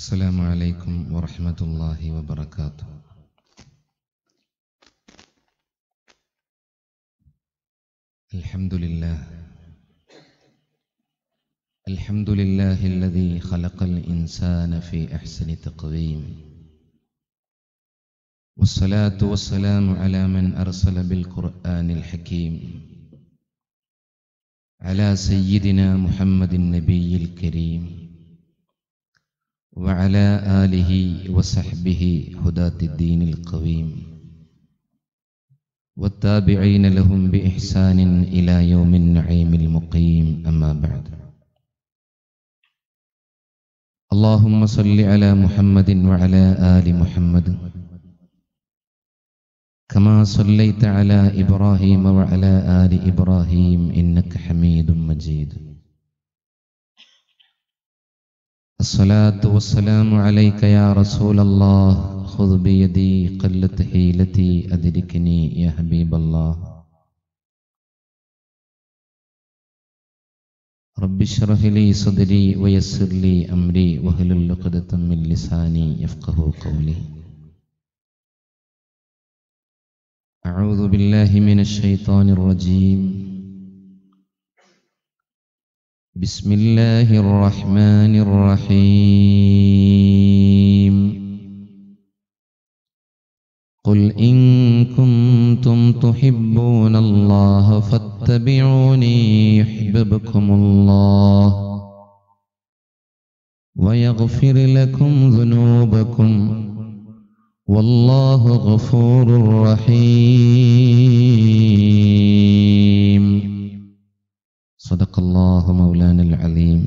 السلام عليكم ورحمة الله وبركاته الحمد لله الحمد لله الذي خلق الإنسان في أحسن تقويم والصلاة والسلام على من أرسل بالقرآن الحكيم على سيدنا محمد النبي الكريم وعلى آله وصحبه هداة الدين القويم والتابعين لهم بإحسان إلى يوم النعيم المقيم أما بعد اللهم صل على محمد وعلى آل محمد كما صليت على إبراهيم وعلى آل إبراهيم إنك حميد مجيد الصلاة والسلام عليك يا رسول الله خذ بيدي قلت حيلتي أدركني يا حبيب الله رب اشرح لي صدري ويسر لي أمري واهلل عقدة من لساني يفقه قولي أعوذ بالله من الشيطان الرجيم بسم الله الرحمن الرحيم قل إن كنتم تحبون الله فاتبعوني يحببكم الله ويغفر لكم ذنوبكم والله غفور رحيم صدق الله مولانا العظيم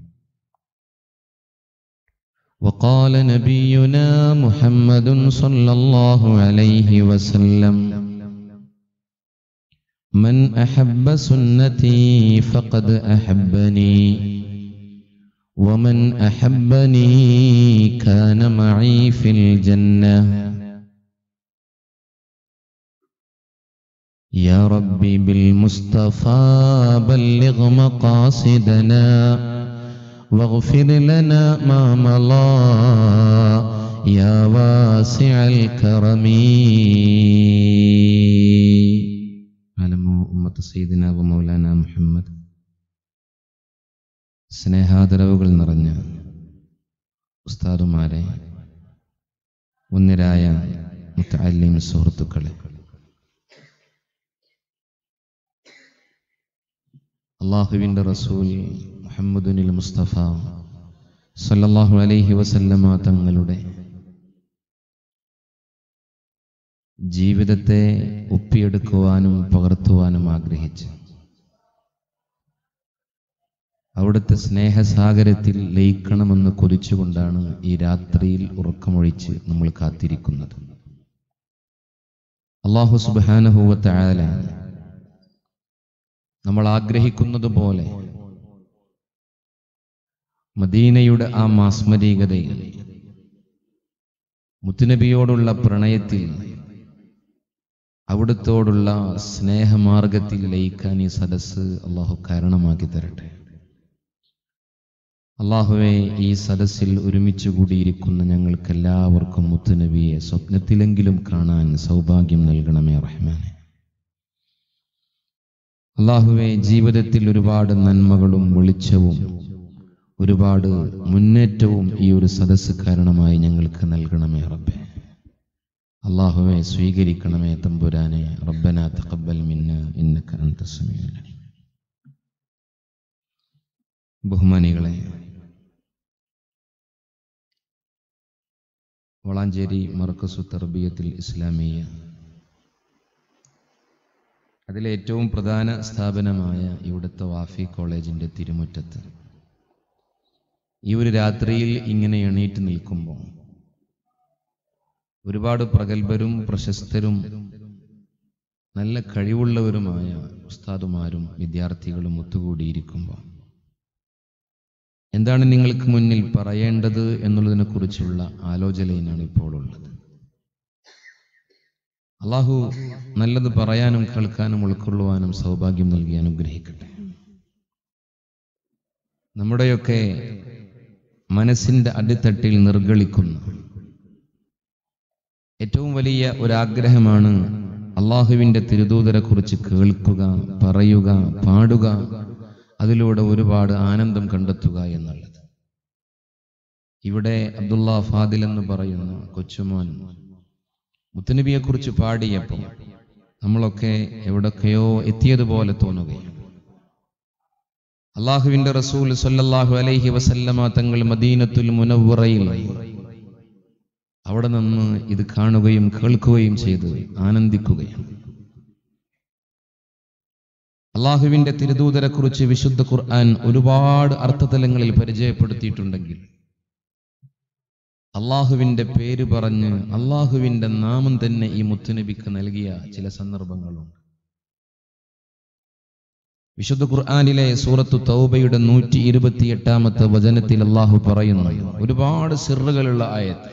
وقال نبينا محمد صلى الله عليه وسلم من أحب سنتي فقد أحبني ومن أحبني كان معي في الجنة يا ربي بالمصطفى بلغ مقاصدنا واغفر لنا ما مضى يا واسع الكرم علموا أمة سيدنا ومولانا محمد സ്നേഹാദരവുകൾ നിറഞ്ഞ ഉസ്താദുമാരെ ഒന്നിരായ മുത്തല്ലിം സുഹൃത്തുക്കളെ അള്ളാഹുവിൻ്റെ റസൂൽ മുഹമ്മദുനിൽ മുസ്തഫ സല്ലല്ലാഹു അലൈഹി വസല്ലമ തങ്ങളുടെ ജീവിതത്തെ ഒപ്പിയെടുക്കുവാനും പകർത്തുവാനും ആഗ്രഹിച്ച് അവിടുത്തെ സ്നേഹസാഗരത്തിൽ ലയിക്കണമെന്ന് കൊതിച്ചുകൊണ്ടാണ് ഈ രാത്രിയിൽ ഉറക്കമൊഴിച്ച് നമ്മൾ കാത്തിരിക്കുന്നത് അള്ളാഹു സുബാനഹുവത്തെ ആല നമ്മൾ ആഗ്രഹിക്കുന്നത് പോലെ മദീനയുടെ ആ മാസ്മരീകതയിൽ മുത്തുനബിയോടുള്ള പ്രണയത്തിൽ അവിടുത്തോടുള്ള സ്നേഹമാർഗത്തിൽ ലയിക്കാൻ ഈ സദസ്സ് അള്ളാഹു കാരണമാക്കി തരട്ടെ അള്ളാഹുവെ ഈ സദസ്സിൽ ഒരുമിച്ച് കൂടിയിരിക്കുന്ന ഞങ്ങൾക്കെല്ലാവർക്കും മുത്തുനബിയെ സ്വപ്നത്തിലെങ്കിലും കാണാൻ സൗഭാഗ്യം നൽകണമേ റഹ്മാനെ അള്ളാഹുവെ ജീവിതത്തിൽ ഒരുപാട് നന്മകളും വെളിച്ചവും ഒരുപാട് മുന്നേറ്റവും ഈ ഒരു സദസ്സ് കാരണമായി ഞങ്ങൾക്ക് നൽകണമേ റബ്ബെ അള്ളാഹുവെ സ്വീകരിക്കണമേ തമ്പുരാനെ റബ്ബന തഖബ്ബൽ മിന്ന ഇന്നക അൻത സമീഉൽ അലീം ബഹുമാനികളെ വളാഞ്ചേരി മർക്കസു തർബിയത്തിൽ ഇസ്ലാമിയ അതിലെ ഏറ്റവും പ്രധാന സ്ഥാപനമായ ഇവിടുത്തെ വാഫി കോളേജിൻ്റെ തിരുമുറ്റത്ത് ഈ ഒരു രാത്രിയിൽ ഇങ്ങനെ എണീറ്റ് നിൽക്കുമ്പോൾ ഒരുപാട് പ്രഗത്ഭരും പ്രശസ്തരും നല്ല കഴിവുള്ളവരുമായ ഉസ്താദുമാരും വിദ്യാർത്ഥികളും ഒത്തുകൂടിയിരിക്കുമ്പോൾ എന്താണ് നിങ്ങൾക്ക് മുന്നിൽ പറയേണ്ടത് എന്നുള്ളതിനെ കുറിച്ചുള്ള ആലോചനയാണ് ഇപ്പോൾ ഉള്ളത് അള്ളാഹു നല്ലത് പറയാനും കേൾക്കാനും ഉൾക്കൊള്ളുവാനും സൗഭാഗ്യം നൽകി അനുഗ്രഹിക്കട്ടെ നമ്മുടെയൊക്കെ മനസ്സിന്റെ അടിത്തട്ടിൽ നിർഗളിക്കുന്ന ഏറ്റവും വലിയ ഒരാഗ്രഹമാണ് അള്ളാഹുവിന്റെ തിരുദൂതരെ കുറിച്ച് കേൾക്കുക പറയുക പാടുക അതിലൂടെ ഒരുപാട് ആനന്ദം കണ്ടെത്തുക എന്നുള്ളത് ഇവിടെ അബ്ദുള്ള ഫാദിൽ എന്ന് പറയുന്ന കൊച്ചുമോൻ മുത്തനബിയെ കുറിച്ച് പാടിയപ്പോൾ നമ്മളൊക്കെ എവിടൊക്കെയോ എത്തിയതുപോലെ തോന്നുകയാണ് അള്ളാഹുവിന്റെ റസൂൽ സല്ലല്ലാഹു അലൈഹി വസല്ലമ തങ്ങൾ മദീനത്തുൽ മുനവ്വറയിൽ അവിടെ നിന്ന് ഇത് കാണുകയും കേൾക്കുകയും ചെയ്ത് ആനന്ദിക്കുകയാണ് അള്ളാഹുവിന്റെ തിരുദൂതരെ കുറിച്ച് വിശുദ്ധ ഖുർആൻ ഒരുപാട് അർത്ഥതലങ്ങളിൽ പരിചയപ്പെടുത്തിയിട്ടുണ്ടെങ്കിൽ അള്ളാഹുവിന്റെ പേര് പറഞ്ഞ് അള്ളാഹുവിന്റെ നാമം തന്നെ ഈ മുത്തുനബിക്ക് നൽകിയ ചില സന്ദർഭങ്ങളുണ്ട് വിശുദ്ധ ഖുർആാനിലെ സൂറത്തു തൗബയുടെ നൂറ്റി ഇരുപത്തി എട്ടാമത്തെ വചനത്തിൽ അള്ളാഹു പറയുന്നു ഒരുപാട് സിറുകളുള്ള ആയത്ത്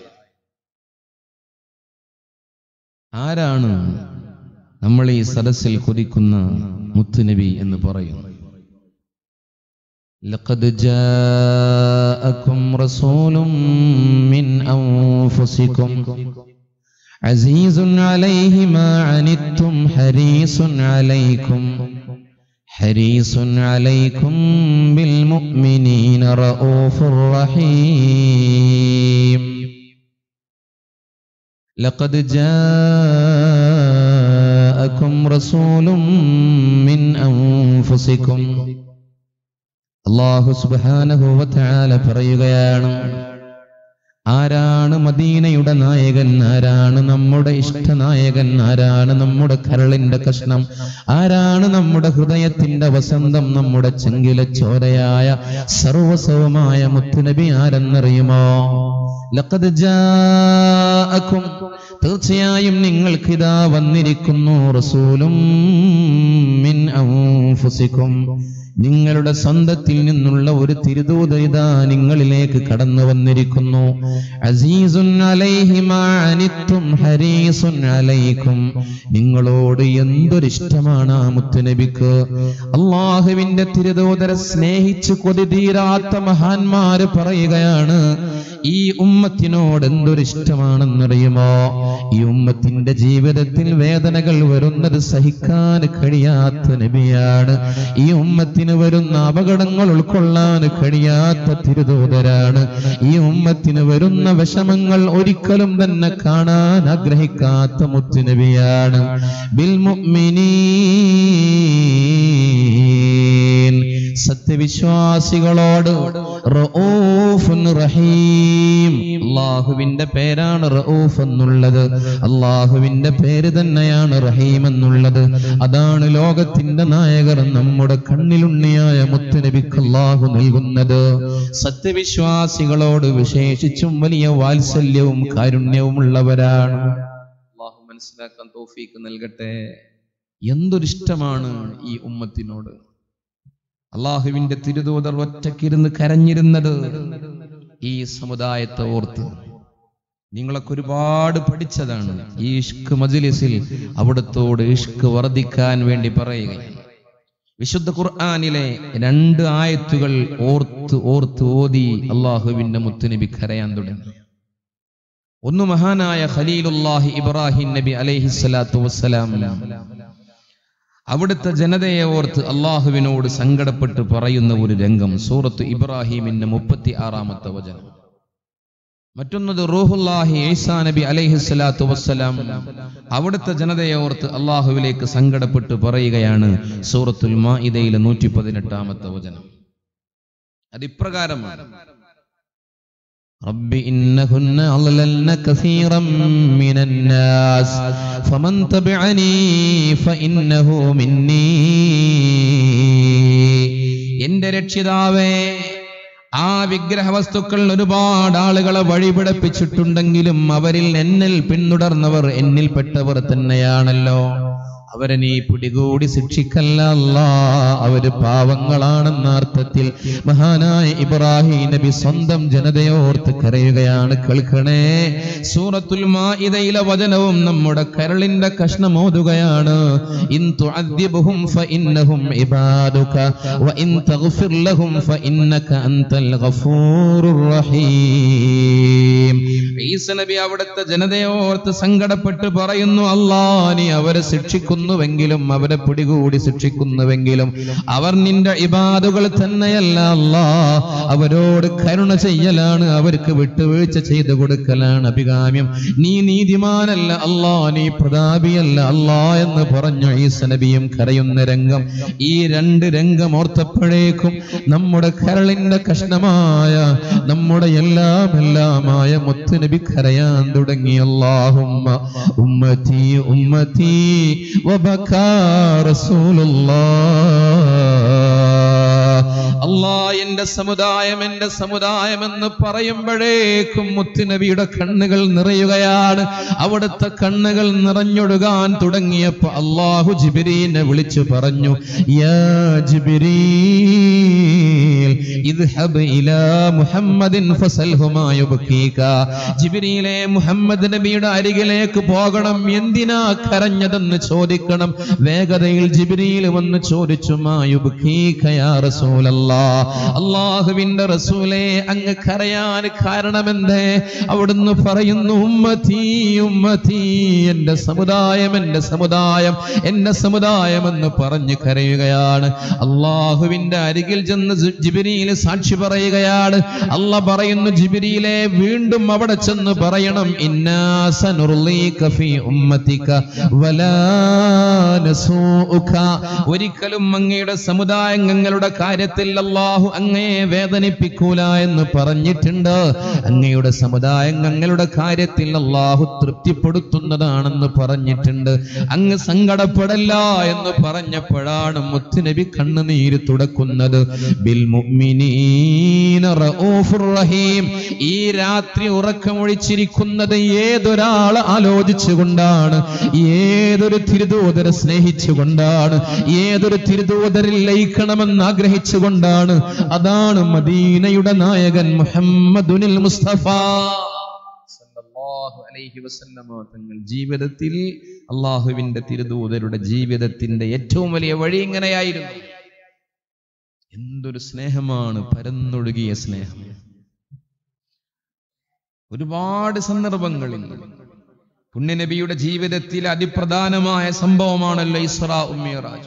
ആരാണ് നമ്മൾ ഈ സദസ്സിൽ കൊതിക്കുന്ന മുത്തുനബി എന്ന് പറയുന്നു لقد جاءكم رسول من أنفسكم عزيز عليه ما عنتم حريص عليكم حريص عليكم بالمؤمنين رؤوف رحيم لقد جاءكم رسول من أنفسكم അള്ളാഹു സുബാനഹുവല പറയുകയാണ് ആരാണ് മദീനയുടെ നായകൻ ആരാണ് നമ്മുടെ ഇഷ്ടനായകൻ ആരാണ് നമ്മുടെ കരളിന്റെ കഷ്ണം ആരാണ് നമ്മുടെ ഹൃദയത്തിന്റെ വസന്തം നമ്മുടെ ചെങ്കില ചോരയായ സർവസവമായ മുത്തുനബി ആരെന്നറിയുമോ ലഖദ് ജാഅക്കും തീർച്ചയായും നിങ്ങൾക്കിതാ വന്നിരിക്കുന്നു റസൂലും മിൻ അൻഫുസിക്കും നിങ്ങളുടെ സ്വന്തത്തിൽ നിന്നുള്ള ഒരു തിരുദൂത ഇതാ നിങ്ങളിലേക്ക് കടന്നു വന്നിരിക്കുന്നു അസീസുൻ അലൈഹി മാ അനിത്തും ഹരീസുൻ അലൈക്കും നിങ്ങളോട് എന്തൊരിഷ്ടമാണ് ആ മുത്തുനബിക്ക് അള്ളാഹുവിന്റെ തിരുദൂതരെ സ്നേഹിച്ച് കൊതി തീരാത്ത മഹാന്മാര് പറയുകയാണ് ഈ ഉമ്മത്തിനോട് എന്തൊരിഷ്ടമാണെന്നറിയുമോ ഈ ഉമ്മത്തിന്റെ ജീവിതത്തിൽ വേദനകൾ വരുന്നത് സഹിക്കാൻ കഴിയാത്ത നബിയാണ് ഈ ഉമ്മത്തിന് വരുന്ന അപകടങ്ങൾ ഉൾക്കൊള്ളാൻ കഴിയാത്ത തിരുദൂതരാണ് ഈ ഉമ്മത്തിന് വരുന്ന വിഷമങ്ങൾ ഒരിക്കലും തന്നെ കാണാൻ ആഗ്രഹിക്കാത്ത മുത്തുനബിയാണ് ബിൽ മുഅ്മിനീൻ സത്യവിശ്വാസികളോട് റഊഫുൻ റഹീം അള്ളാഹുവിന്റെ പേരാണ് റഊഫ് എന്നുള്ളത് അള്ളാഹുവിന്റെ പേര് തന്നെയാണ് റഹീം എന്നുള്ളത് അതാണ് ലോകത്തിന്റെ നായകർ നമ്മുടെ കണ്ണിലുണ്ണിയായ മുത്തുനബിക്ക് അള്ളാഹു നൽകുന്നത് സത്യവിശ്വാസികളോട് വിശേഷിച്ചും വലിയ വാത്സല്യവും കാരുണ്യവും ഉള്ളവരാണ് അള്ളാഹു മനസ്സിലാക്കാൻ തോഫീക്ക് നൽകട്ടെ എന്തൊരിഷ്ടമാണ് ഈ ഉമ്മത്തിനോട് അള്ളാഹുവിന്റെ തിരുതൂതർ ഒറ്റക്കിരുന്ന് കരഞ്ഞിരുന്നത് ഈ സമുദായത്തെ ഓർത്ത് നിങ്ങളൊക്കെ ഒരുപാട് പഠിച്ചതാണ് ഈ ഇഷ്ക് മജ്ലിസിൽ അവിടത്തോട് ഇഷ്ക് വർദ്ധിക്കാൻ വേണ്ടി പറയുകയാണ് വിശുദ്ധ ഖുർആാനിലെ രണ്ട് ആയത്തുകൾ ഓർത്ത് ഓർത്ത് ഓതി അള്ളാഹുവിന്റെ മുത്തുനബി കരയാൻ തുടങ്ങി ഒന്ന് മഹാനായ ഖലീലുല്ലാഹി ഇബ്രാഹിം നബി അലൈഹിസ്സലാത്തു വസ്സലാം അവിടുത്തെ ജനതയെ ഓർത്ത് അള്ളാഹുവിനോട് സങ്കടപ്പെട്ട് പറയുന്ന ഒരു രംഗം സൂറത്ത് ഇബ്രാഹിമിന്റെ മുപ്പത്തി ആറാമത്തെ വചനം മറ്റൊന്നത് റൂഹുല്ലാഹി ഈസാ നബി അലൈഹിസ്സലാത്തു വസ്സലാം അവിടുത്തെ ജനതയെ ഓർത്ത് അള്ളാഹുവിലേക്ക് സങ്കടപ്പെട്ട് പറയുകയാണ് സൂറത്തുൽ മാഇദയിലെ നൂറ്റി പതിനെട്ടാമത്തെ വചനം അത് ഇപ്രകാരമാണ് رب إنهن أضللن كثيرا من الناس فمن تبعني فإنه مني എന്റെ രക്ഷിതാവേ ആ വിഗ്രഹ വസ്തുക്കൾ ഒരുപാട് ആളുകളെ വഴിപിടപ്പിച്ചിട്ടുണ്ടെങ്കിലും അവരിൽ എന്നിൽ പിന്തുടർന്നവർ എന്നിൽപ്പെട്ടവർ തന്നെയാണല്ലോ അവരെ നീ പിടികൂടി ശിക്ഷിക്കല്ല അല്ലാ അവര് പാവങ്ങളാണെന്ന അർത്ഥത്തിൽ മഹാനായ ഇബ്രാഹിം നബി സ്വന്തം ജനതയോർത്ത് കരയുകയാണ് കേൾക്കണേ സൂറത്തുൽ മാഇദയിലെ വചനവും നമ്മുടെ കരളിന്റെ കഷ്ണമോതുകയാണ് ഇൻ തുഅദ്ദിബുഹും ഫഇന്നഹും ഇബാദുക വഇൻ തഗ്ഫിർ ലഹും ഫഇന്നക അൻതൽ ഗഫൂറുർ റഹീം ഈസ നബി അവിടുത്തെ ജനതയോർത്ത് സങ്കടപ്പെട്ട് പറയുന്നു അല്ലാ നീ അവരെ ശിക്ഷിക്കുന്നുവെങ്കിലും അവരെ പിടികൂടി ശിക്ഷിക്കുന്നുവെങ്കിലും അവർ നിന്റെ ഇബാദുകൾ തന്നെയല്ല അല്ലാ അവരോട് കരുണ ചെയ്യലാണ് അവർക്ക് വിട്ടുവീഴ്ച ചെയ്തു കൊടുക്കലാണ് അഭികാമ്യം നീ നീതിമാനല്ല അല്ലാ നീ പ്രതാപിയല്ല അല്ലാ എന്ന് പറഞ്ഞു ഈസ നബിയും കരയുന്ന രംഗം ഈ രണ്ട് രംഗം ഓർത്തപ്പോഴേക്കും നമ്മുടെ കരളിന്റെ കഷ്ണമായ നമ്മുടെ എല്ലാം എല്ലാമായ മുത്തുനബി കരയാൻ തുടങ്ങി അല്ലാഹുമ്മ ഉമ്മത്തി ഉമ്മത്തി വബക്കാ റസൂലുള്ളാഹ് അല്ലാ എന്റെ സമുദായം എന്റെ സമുദായം എന്ന് പറയുമ്പോഴേക്കും മുത്തുനബിയുടെ കണ്ണുകൾ നിറയുകയാണ് അവിടുത്തെ കണ്ണുകൾ നിറഞ്ഞൊഴുകാൻ തുടങ്ങിയപ്പോ അള്ളാഹു ജിബിരീനെ വിളിച്ചു പറഞ്ഞു യാ ജിബിരീൽ ഇദ്ഹബ് ഇലാ മുഹമ്മദിൻ ഫസൽഹു മാ യുബ്കീക ജിബിരീലെ മുഹമ്മദ് നബിയുടെ അരികിലേക്ക് പോകണം എന്തിനാ കരഞ്ഞതെന്ന് ചോദിക്കണം വേഗതയിൽ ജിബിരിയിൽ വന്ന് ചോദിച്ചു മാ യുബ്കീക യാ റസൂലല്ലാ അള്ളാഹുവിന്റെ റസൂലേ അങ്ങ് കരയാൻ കാരണമെന്തേ അവിടുന്ന് പറയുന്നു ഉമ്മത്തി ഉമ്മത്തി എന്റെ സമുദായം എന്റെ സമുദായം എന്റെ സമുദായം എന്ന് പറഞ്ഞു കരയുകയാണ് അള്ളാഹുവിന്റെ അരികിൽ ചെന്ന് ജി- ജിബിരിയിൽ സാക്ഷി പറയുകയാണ് അല്ല പറയുന്നു ജിബിരിയിലെ വീണ്ടും അവിടെ ചെന്ന് പറയണം ഇന്നാസനുർലീക ഫീ ഉമ്മത്തിക വലാ നസൂഉക ഒരിക്കലും അങ്ങയുടെ സമുദായങ്ങളുടെ കാര്യത്തിൽ അള്ളാഹു അങ്ങയെ വേദനിപ്പിക്കൂല എന്ന് പറഞ്ഞിട്ടുണ്ട് അങ്ങയുടെ സമുദായങ്ങളുടെ കാര്യത്തിൽ അള്ളാഹു തൃപ്തിപ്പെടുത്തുന്നതാണെന്ന് പറഞ്ഞിട്ടുണ്ട് അങ്ങ് സങ്കടപ്പെടല്ല എന്ന് പറഞ്ഞപ്പോഴാണ് മുത്തുനബി കണ്ണുനീര് തുടക്കുന്നത് ബിൽ മുഅ്മിനീന റഊഫുർ റഹീം ഈ രാത്രി ഉറക്കമൊഴിച്ചിരിക്കുന്നത് ഏതൊരാൾ ആലോചിച്ചുകൊണ്ടാണ് ഏതൊരു തിരുദൂതരെ സ്നേഹിച്ചുകൊണ്ടാണ് ഏതൊരു തിരുദൂതരിൽ ലയിക്കണമെന്ന് ആഗ്രഹിച്ചുകൊണ്ടാണ് അതാണ് മദീനയുടെ നായകൻ മുഹമ്മദുനിൽ മുസ്തഫ സല്ലല്ലാഹു അലൈഹി വസല്ലമ തങ്ങൾ ജീവിതത്തിൽ അള്ളാഹുവിന്റെ തിരുദൂതരുടെ ജീവിതത്തിന്റെ ഏറ്റവും വലിയ വഴി ഇങ്ങനെയായിരുന്നു എന്തൊരു സ്നേഹമാണ് പരന്നൊഴുകിയ സ്നേഹം ഒരുപാട് സന്ദർഭങ്ങളിൽ പുണ്യനബിയുടെ ജീവിതത്തിൽ അതിപ്രധാനമായ സംഭവമാണല്ലോ ഇസ്രാ ഉമ്മിറാജ്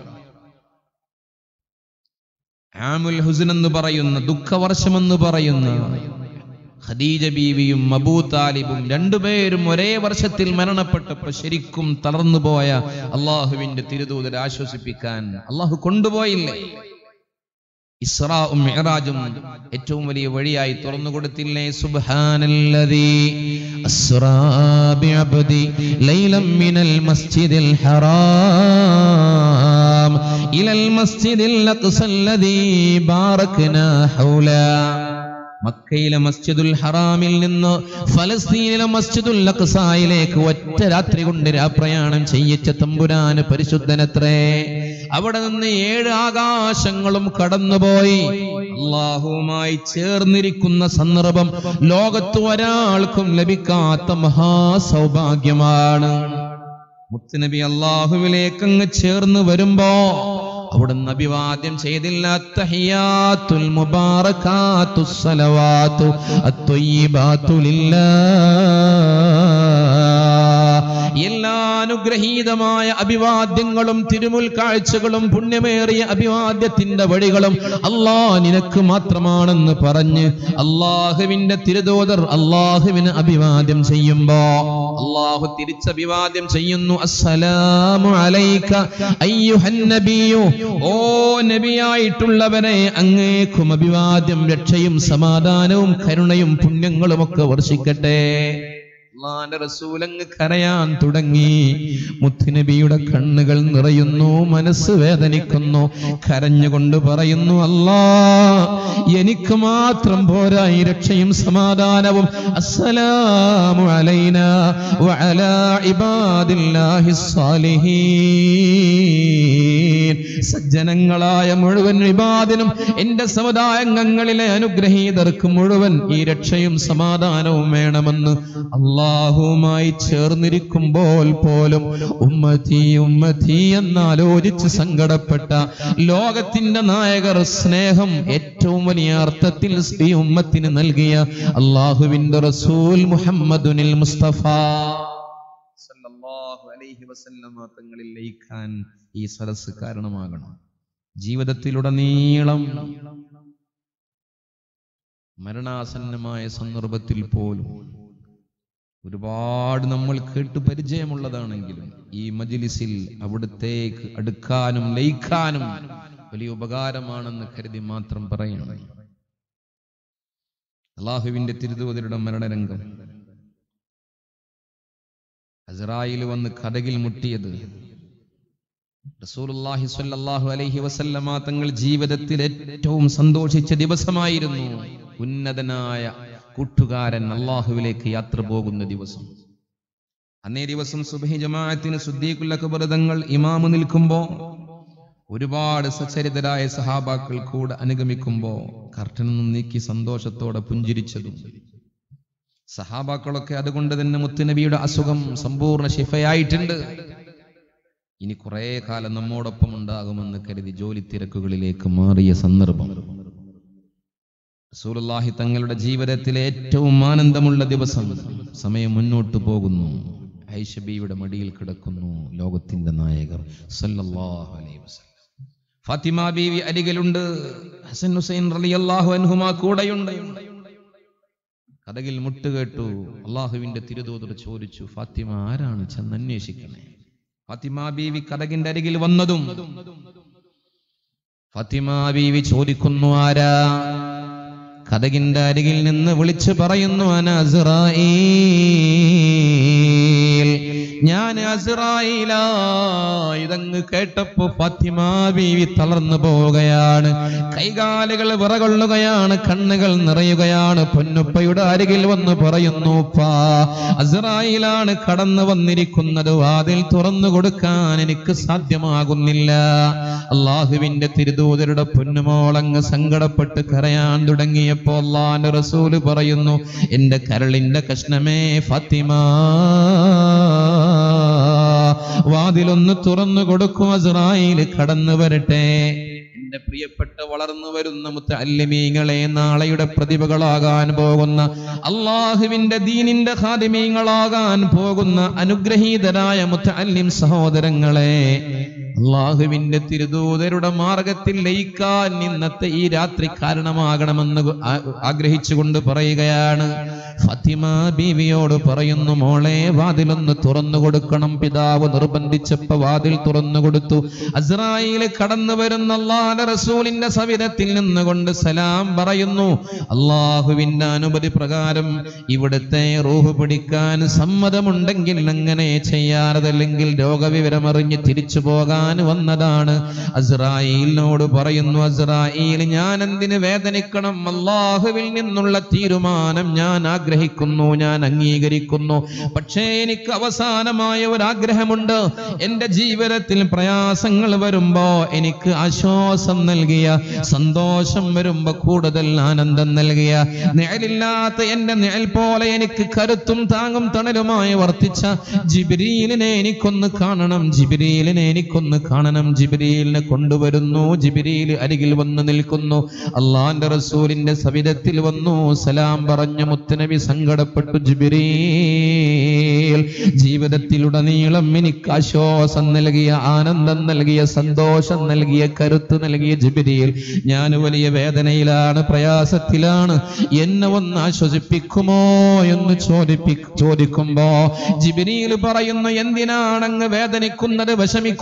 ആമുൽ ഹുസൻ എന്ന് പറയുന്ന ദുഃഖവർഷമെന്ന് പറയുന്ന ഖദീജ ബീവിയും അബൂ താലിബും രണ്ടുപേരും ഒരേ വർഷത്തിൽ മരണപ്പെട്ടപ്പോൾ ശരിക്കും തളർന്നുപോയ അള്ളാഹുവിന്റെ തിരുദൂതരെ ആശ്വസിപ്പിക്കാൻ അള്ളാഹു കൊണ്ടുപോയില്ലേ ഇസ്രാഉം മിഅ്റാജും ഏറ്റവും വലിയ വഴിയായി തുറന്നു കൊടുത്തില്ലേ സുബ്ഹാനല്ലദീ അസ്റാ ബിഅബ്ദി ലൈലം മിനൽ മസ്ജിദിൽ ഹറാം ഇലൽ മസ്ജിദിൽ അഖ്സല്ലദീ ബാറക്നാ ഹൗലാ മക്കയിലെ മസ്ജിദുൽ ഹറാമിൽ നിന്ന് ഫലസ്തീനിലെ മസ്ജിദുൽ അഖ്സായിലേക്ക് ഒറ്റ രാത്രി കൊണ്ട് രാപ്രയാണം ചെയ്യിച്ച തമ്പുരാന് പരിശുദ്ധനത്രേ അവിടെ നിന്ന് ഏഴ് ആകാശങ്ങളും കടന്നുപോയി അള്ളാഹുവുമായി ചേർന്നിരിക്കുന്ന സന്ദർഭം ലോകത്ത് ഒരാൾക്കും ലഭിക്കാത്ത മഹാസൗഭാഗ്യമാണ് മുത്തുനബി അള്ളാഹുവിലേക്ക് അങ്ങ് ചേർന്ന് വരുമ്പോ അവിടുന്ന് അഭിവാദ്യം ചെയ്തില്ല തഹിയാത്തുൽ മുബാറകാത്തു സലവാത്തു അത്വയ്യിബാത്തു ലില്ലാഹ് എല്ലാ അനുഗ്രഹീതമായ അഭിവാദ്യങ്ങളും തിരുമുൽ കാഴ്ചകളും പുണ്യമേറിയ അഭിവാദ്യത്തിന്റെ വഴികളും അല്ലാ നിനക്ക് മാത്രമാണെന്ന് പറഞ്ഞ് അള്ളാഹുവിന്റെ തിരുദോതർ അള്ളാഹുവിന് അഭിവാദ്യം ചെയ്യുമ്പോ അള്ളാഹു തിരിച്ചഭിവാദ്യം ചെയ്യുന്നു അസ്സലാമു അലൈക അയ്യുഹൻ നബിയു ഓ നബിയായിട്ടുള്ളവനെ അങ്ങേക്കും അഭിവാദ്യം രക്ഷയും സമാധാനവും കരുണയും പുണ്യങ്ങളും ഒക്കെ വർഷിക്കട്ടെ അള്ളാന്റെ റസൂലങ്ങ് കരയാൻ തുടങ്ങി മുത്തുനബിയുടെ കണ്ണുകൾ നിറയുന്നു മനസ്സ് വേദനിക്കുന്നു കരഞ്ഞുകൊണ്ട് പറയുന്നു അല്ലാ എനിക്ക് മാത്രം പോരാ ഈ രക്ഷയും സമാധാനവും അസ്സലാമു അലൈന വഅലാ ഇബാദില്ലാഹി സ്സാലിഹീൻ സജ്ജനങ്ങളായ മുഴുവൻ വിവാദിനും എന്റെ സമുദായാംഗങ്ങളിലെ അനുഗ്രഹീതർക്ക് മുഴുവൻ ഈ രക്ഷയും സമാധാനവും വേണമെന്ന് അള്ളാഹുമായി ചേർന്നിരിക്കുമ്പോൾ പോലും ഉമ്മത്തി ഉമ്മത്തി എന്നാലോചിച്ച് സങ്കടപ്പെട്ട ലോകത്തിന്റെ നായകർ സ്നേഹം ഏറ്റവും വലിയ അർത്ഥത്തിൽ ഈ ഉമ്മത്തിന് നൽകിയ അള്ളാഹുവിന്റെ റസൂൽ മുഹമ്മദുനിൽ മുസ്തഫ സല്ലല്ലാഹു അലൈഹി വസല്ലമ തങ്ങളിൽ ലയിക്കാൻ ഈ സദസ് കാരണമാകണം ജീവിതത്തിലുടനീളം മരണാസന്നമായ സന്ദർഭത്തിൽ പോലും ഒരുപാട് നമ്മൾ കേട്ട് പരിചയമുള്ളതാണെങ്കിലും ഈ മജിലിസിൽ അവിടത്തേക്ക് അടുക്കാനും ലയിക്കാനും വലിയ ഉപകാരമാണെന്ന് കരുതി മാത്രം പറയണം അള്ളാഹുവിന്റെ തിരുതൂതരുടെ മരണരംഗം അസറായിൽ വന്ന് കഥകിൽ മുട്ടിയത് റസൂലുള്ളാഹി സ്വല്ലല്ലാഹു അലൈഹി വസല്ലമ തങ്ങൾ ജീവിതത്തിൽ ഏറ്റവും സന്തോഷിച്ച ദിവസമായിരുന്നു ഉന്നതനായ കൂട്ടുകാരൻ അള്ളാഹുവിലേക്ക് യാത്ര പോകുന്ന ദിവസം അന്നേ ദിവസം സുബഹി ജമാഅത്തിന് സുദ്ദീഖുൽ അക്ബർ തങ്ങൾ ഇമാമു നിൽക്കുമ്പോ ഒരുപാട് സച്ചരിതരായ സഹാബാക്കൾ കൂടെ അനുഗമിക്കുമ്പോ കർട്ടനൊന്നും നീക്കി സന്തോഷത്തോടെ പുഞ്ചിരിച്ചതും സഹാബാക്കളൊക്കെ അതുകൊണ്ട് തന്നെ മുത്തുനബിയുടെ അസുഖം സമ്പൂർണ്ണ ശിഫയായിട്ടുണ്ട് ഇനി കുറെ കാലം നമ്മോടൊപ്പം ഉണ്ടാകുമെന്ന് കരുതി ജോലി തിരക്കുകളിലേക്ക് മാറിയ സന്ദർഭം റസൂലുള്ളാഹി തങ്ങളുടെ ജീവിതത്തിലെ ഏറ്റവും ആനന്ദമുള്ള ദിവസം സമയം മുന്നോട്ട് പോകുന്നു ഐഷബിയുടെ മടിയിൽ കിടക്കുന്നു ലോകത്തിന്റെ നായകർ സല്ലല്ലാഹു അലൈഹി വസല്ലം ഫാത്തിമ ബീവി അരികിലുണ്ട് ഹസൻ ഹുസൈൻ റളിയല്ലാഹു അൻഹുമാ കൂടെയുണ്ട് കഥകിൽ മുട്ടുകേട്ടു അള്ളാഹുവിന്റെ തിരുതൂതർ ചോദിച്ചു ഫാത്തിമ ആരാണ് ചെന്ന് അന്വേഷിക്കണേ ഫാത്തിമ ബീവി കഥകിന്റെ അരികിൽ വന്നതും ഫാത്തിമ ബീവി ചോദിക്കുന്നു ആരാ കഥകിന്റെ അരികിൽ നിന്ന് വിളിച്ചു പറയുന്നു അനസ്രായീൽ ഞാൻ അസ്രായില ഇതങ്ങ് കേട്ടപ്പോ ഫാത്തിമ ബീവി തളർന്നു പോവുകയാണ് കൈകാലുകൾ വിറകൊള്ളുകയാണ് കണ്ണുകൾ നിറയുകയാണ് പൊന്നുപ്പയുടെ അരികിൽ വന്ന് പറയുന്നു ഉപ്പാ അസ്രായിലാണ് കടന്നു വന്നിരിക്കുന്നത് വാതിൽ തുറന്നു കൊടുക്കാൻ എനിക്ക് സാധ്യമാകുന്നില്ല അള്ളാഹുവിന്റെ തിരുദൂതരുടെ പൊന്നുമോളങ്ങ് സങ്കടപ്പെട്ട് കരയാൻ തുടങ്ങിയപ്പോ അള്ളാന്റെ റസൂല് പറയുന്നു എന്റെ കരളിന്റെ കഷ്ണമേ ഫാത്തിമ വാതിലൊന്ന് തുറന്നു കൊടുക്കും അസ്രായിൽ കടന്നു വരട്ടെ എന്റെ പ്രിയപ്പെട്ട വളർന്നു വരുന്ന മുത്തല്ലിമീങ്ങളെ നാളെയുടെ പ്രതിഭകളാകാൻ പോകുന്ന അള്ളാഹുവിന്റെ ദീനിന്റെ ഖാദിമീങ്ങളാകാൻ പോകുന്ന അനുഗ്രഹീതരായ മുത്തല്ലിം സഹോദരങ്ങളെ അള്ളാഹുവിന്റെ തിരുദൂതരുടെ മാർഗത്തിൽ ലയിക്കാൻ ഇന്നത്തെ ഈ രാത്രി കാരണമാകണമെന്ന് ആ- ആഗ്രഹിച്ചുകൊണ്ട് പറയുകയാണ് ഫാത്തിമ ബീവിയോട് പറയുന്നു മോളെ വാതിലൊന്ന് തുറന്നു കൊടുക്കണം പിതാവ് നിർബന്ധിച്ചപ്പോ വാതിൽ തുറന്നു കൊടുത്തു അസ്രായില് കടന്നു വരുന്ന അള്ളാഹുന്റെ റസൂലിന്റെ സവിധത്തിൽ നിന്നുകൊണ്ട് സലാം പറയുന്നു അള്ളാഹുവിന്റെ അനുമതി പ്രകാരം ഇവിടുത്തെ റൂഹ് പിടിക്കാൻ സമ്മതമുണ്ടെങ്കിൽ അങ്ങനെ ചെയ്യാറതല്ലെങ്കിൽ രോഗവിവരമറിഞ്ഞ് തിരിച്ചു പോകാൻ വന്നതാണ് അസ്രായിലിനോട് പറയുന്നു അസ്രായിൽ ഞാൻ എന്തിന് വേദനിക്കണം അള്ളാഹുവിൽ നിന്നുള്ള തീരുമാനം ഞാൻ ആഗ്രഹിക്കുന്നു ഞാൻ അംഗീകരിക്കുന്നു പക്ഷേ എനിക്ക് അവസാനമായ ഒരു ആഗ്രഹമുണ്ട് എന്റെ ജീവിതത്തിൽ പ്രയാസങ്ങൾ വരുമ്പോ എനിക്ക് ആശ്വാസം നൽകിയ സന്തോഷം വരുമ്പോ കൂടുതൽ ആനന്ദം നൽകിയ നിഴലില്ലാത്ത എന്റെ നിഴൽ പോലെ എനിക്ക് കരുത്തും താങ്ങും തണലുമായി വർത്തിച്ച ജിബിരിയിലിനെ എനിക്കൊന്ന് കാണണം ജിബിരിയിലിനെ എനിക്കൊന്ന് കാണണം ജിബിരിയിലിനെ കൊണ്ടുവരുന്നു ജിബിരിയിൽ അരികിൽ വന്ന് നിൽക്കുന്നു അള്ളാന്റെ റസൂലിന്റെ സവിധത്തിൽ വന്നു സലാം പറഞ്ഞ മുത്തനബി സങ്കടപ്പെട്ടു ജിബിരിയിൽ ജീവിതത്തിലുടനീളം എനിക്ക് ആശ്വാസം നൽകിയ ആനന്ദം നൽകിയ സന്തോഷം നൽകിയ കരുത്ത് നൽകിയ ജിബിരിയിൽ ഞാൻ വലിയ വേദനയിലാണ് പ്രയാസത്തിലാണ് എന്നെ ഒന്ന് ആശ്വസിപ്പിക്കുമോ എന്ന് ചോദിപ്പി ചോദിക്കുമ്പോ ജിബിരിയിൽ പറയുന്നു എന്തിനാണ് അങ്ങ് വേദനിക്കുന്നത് വിഷമിക്കുന്നത്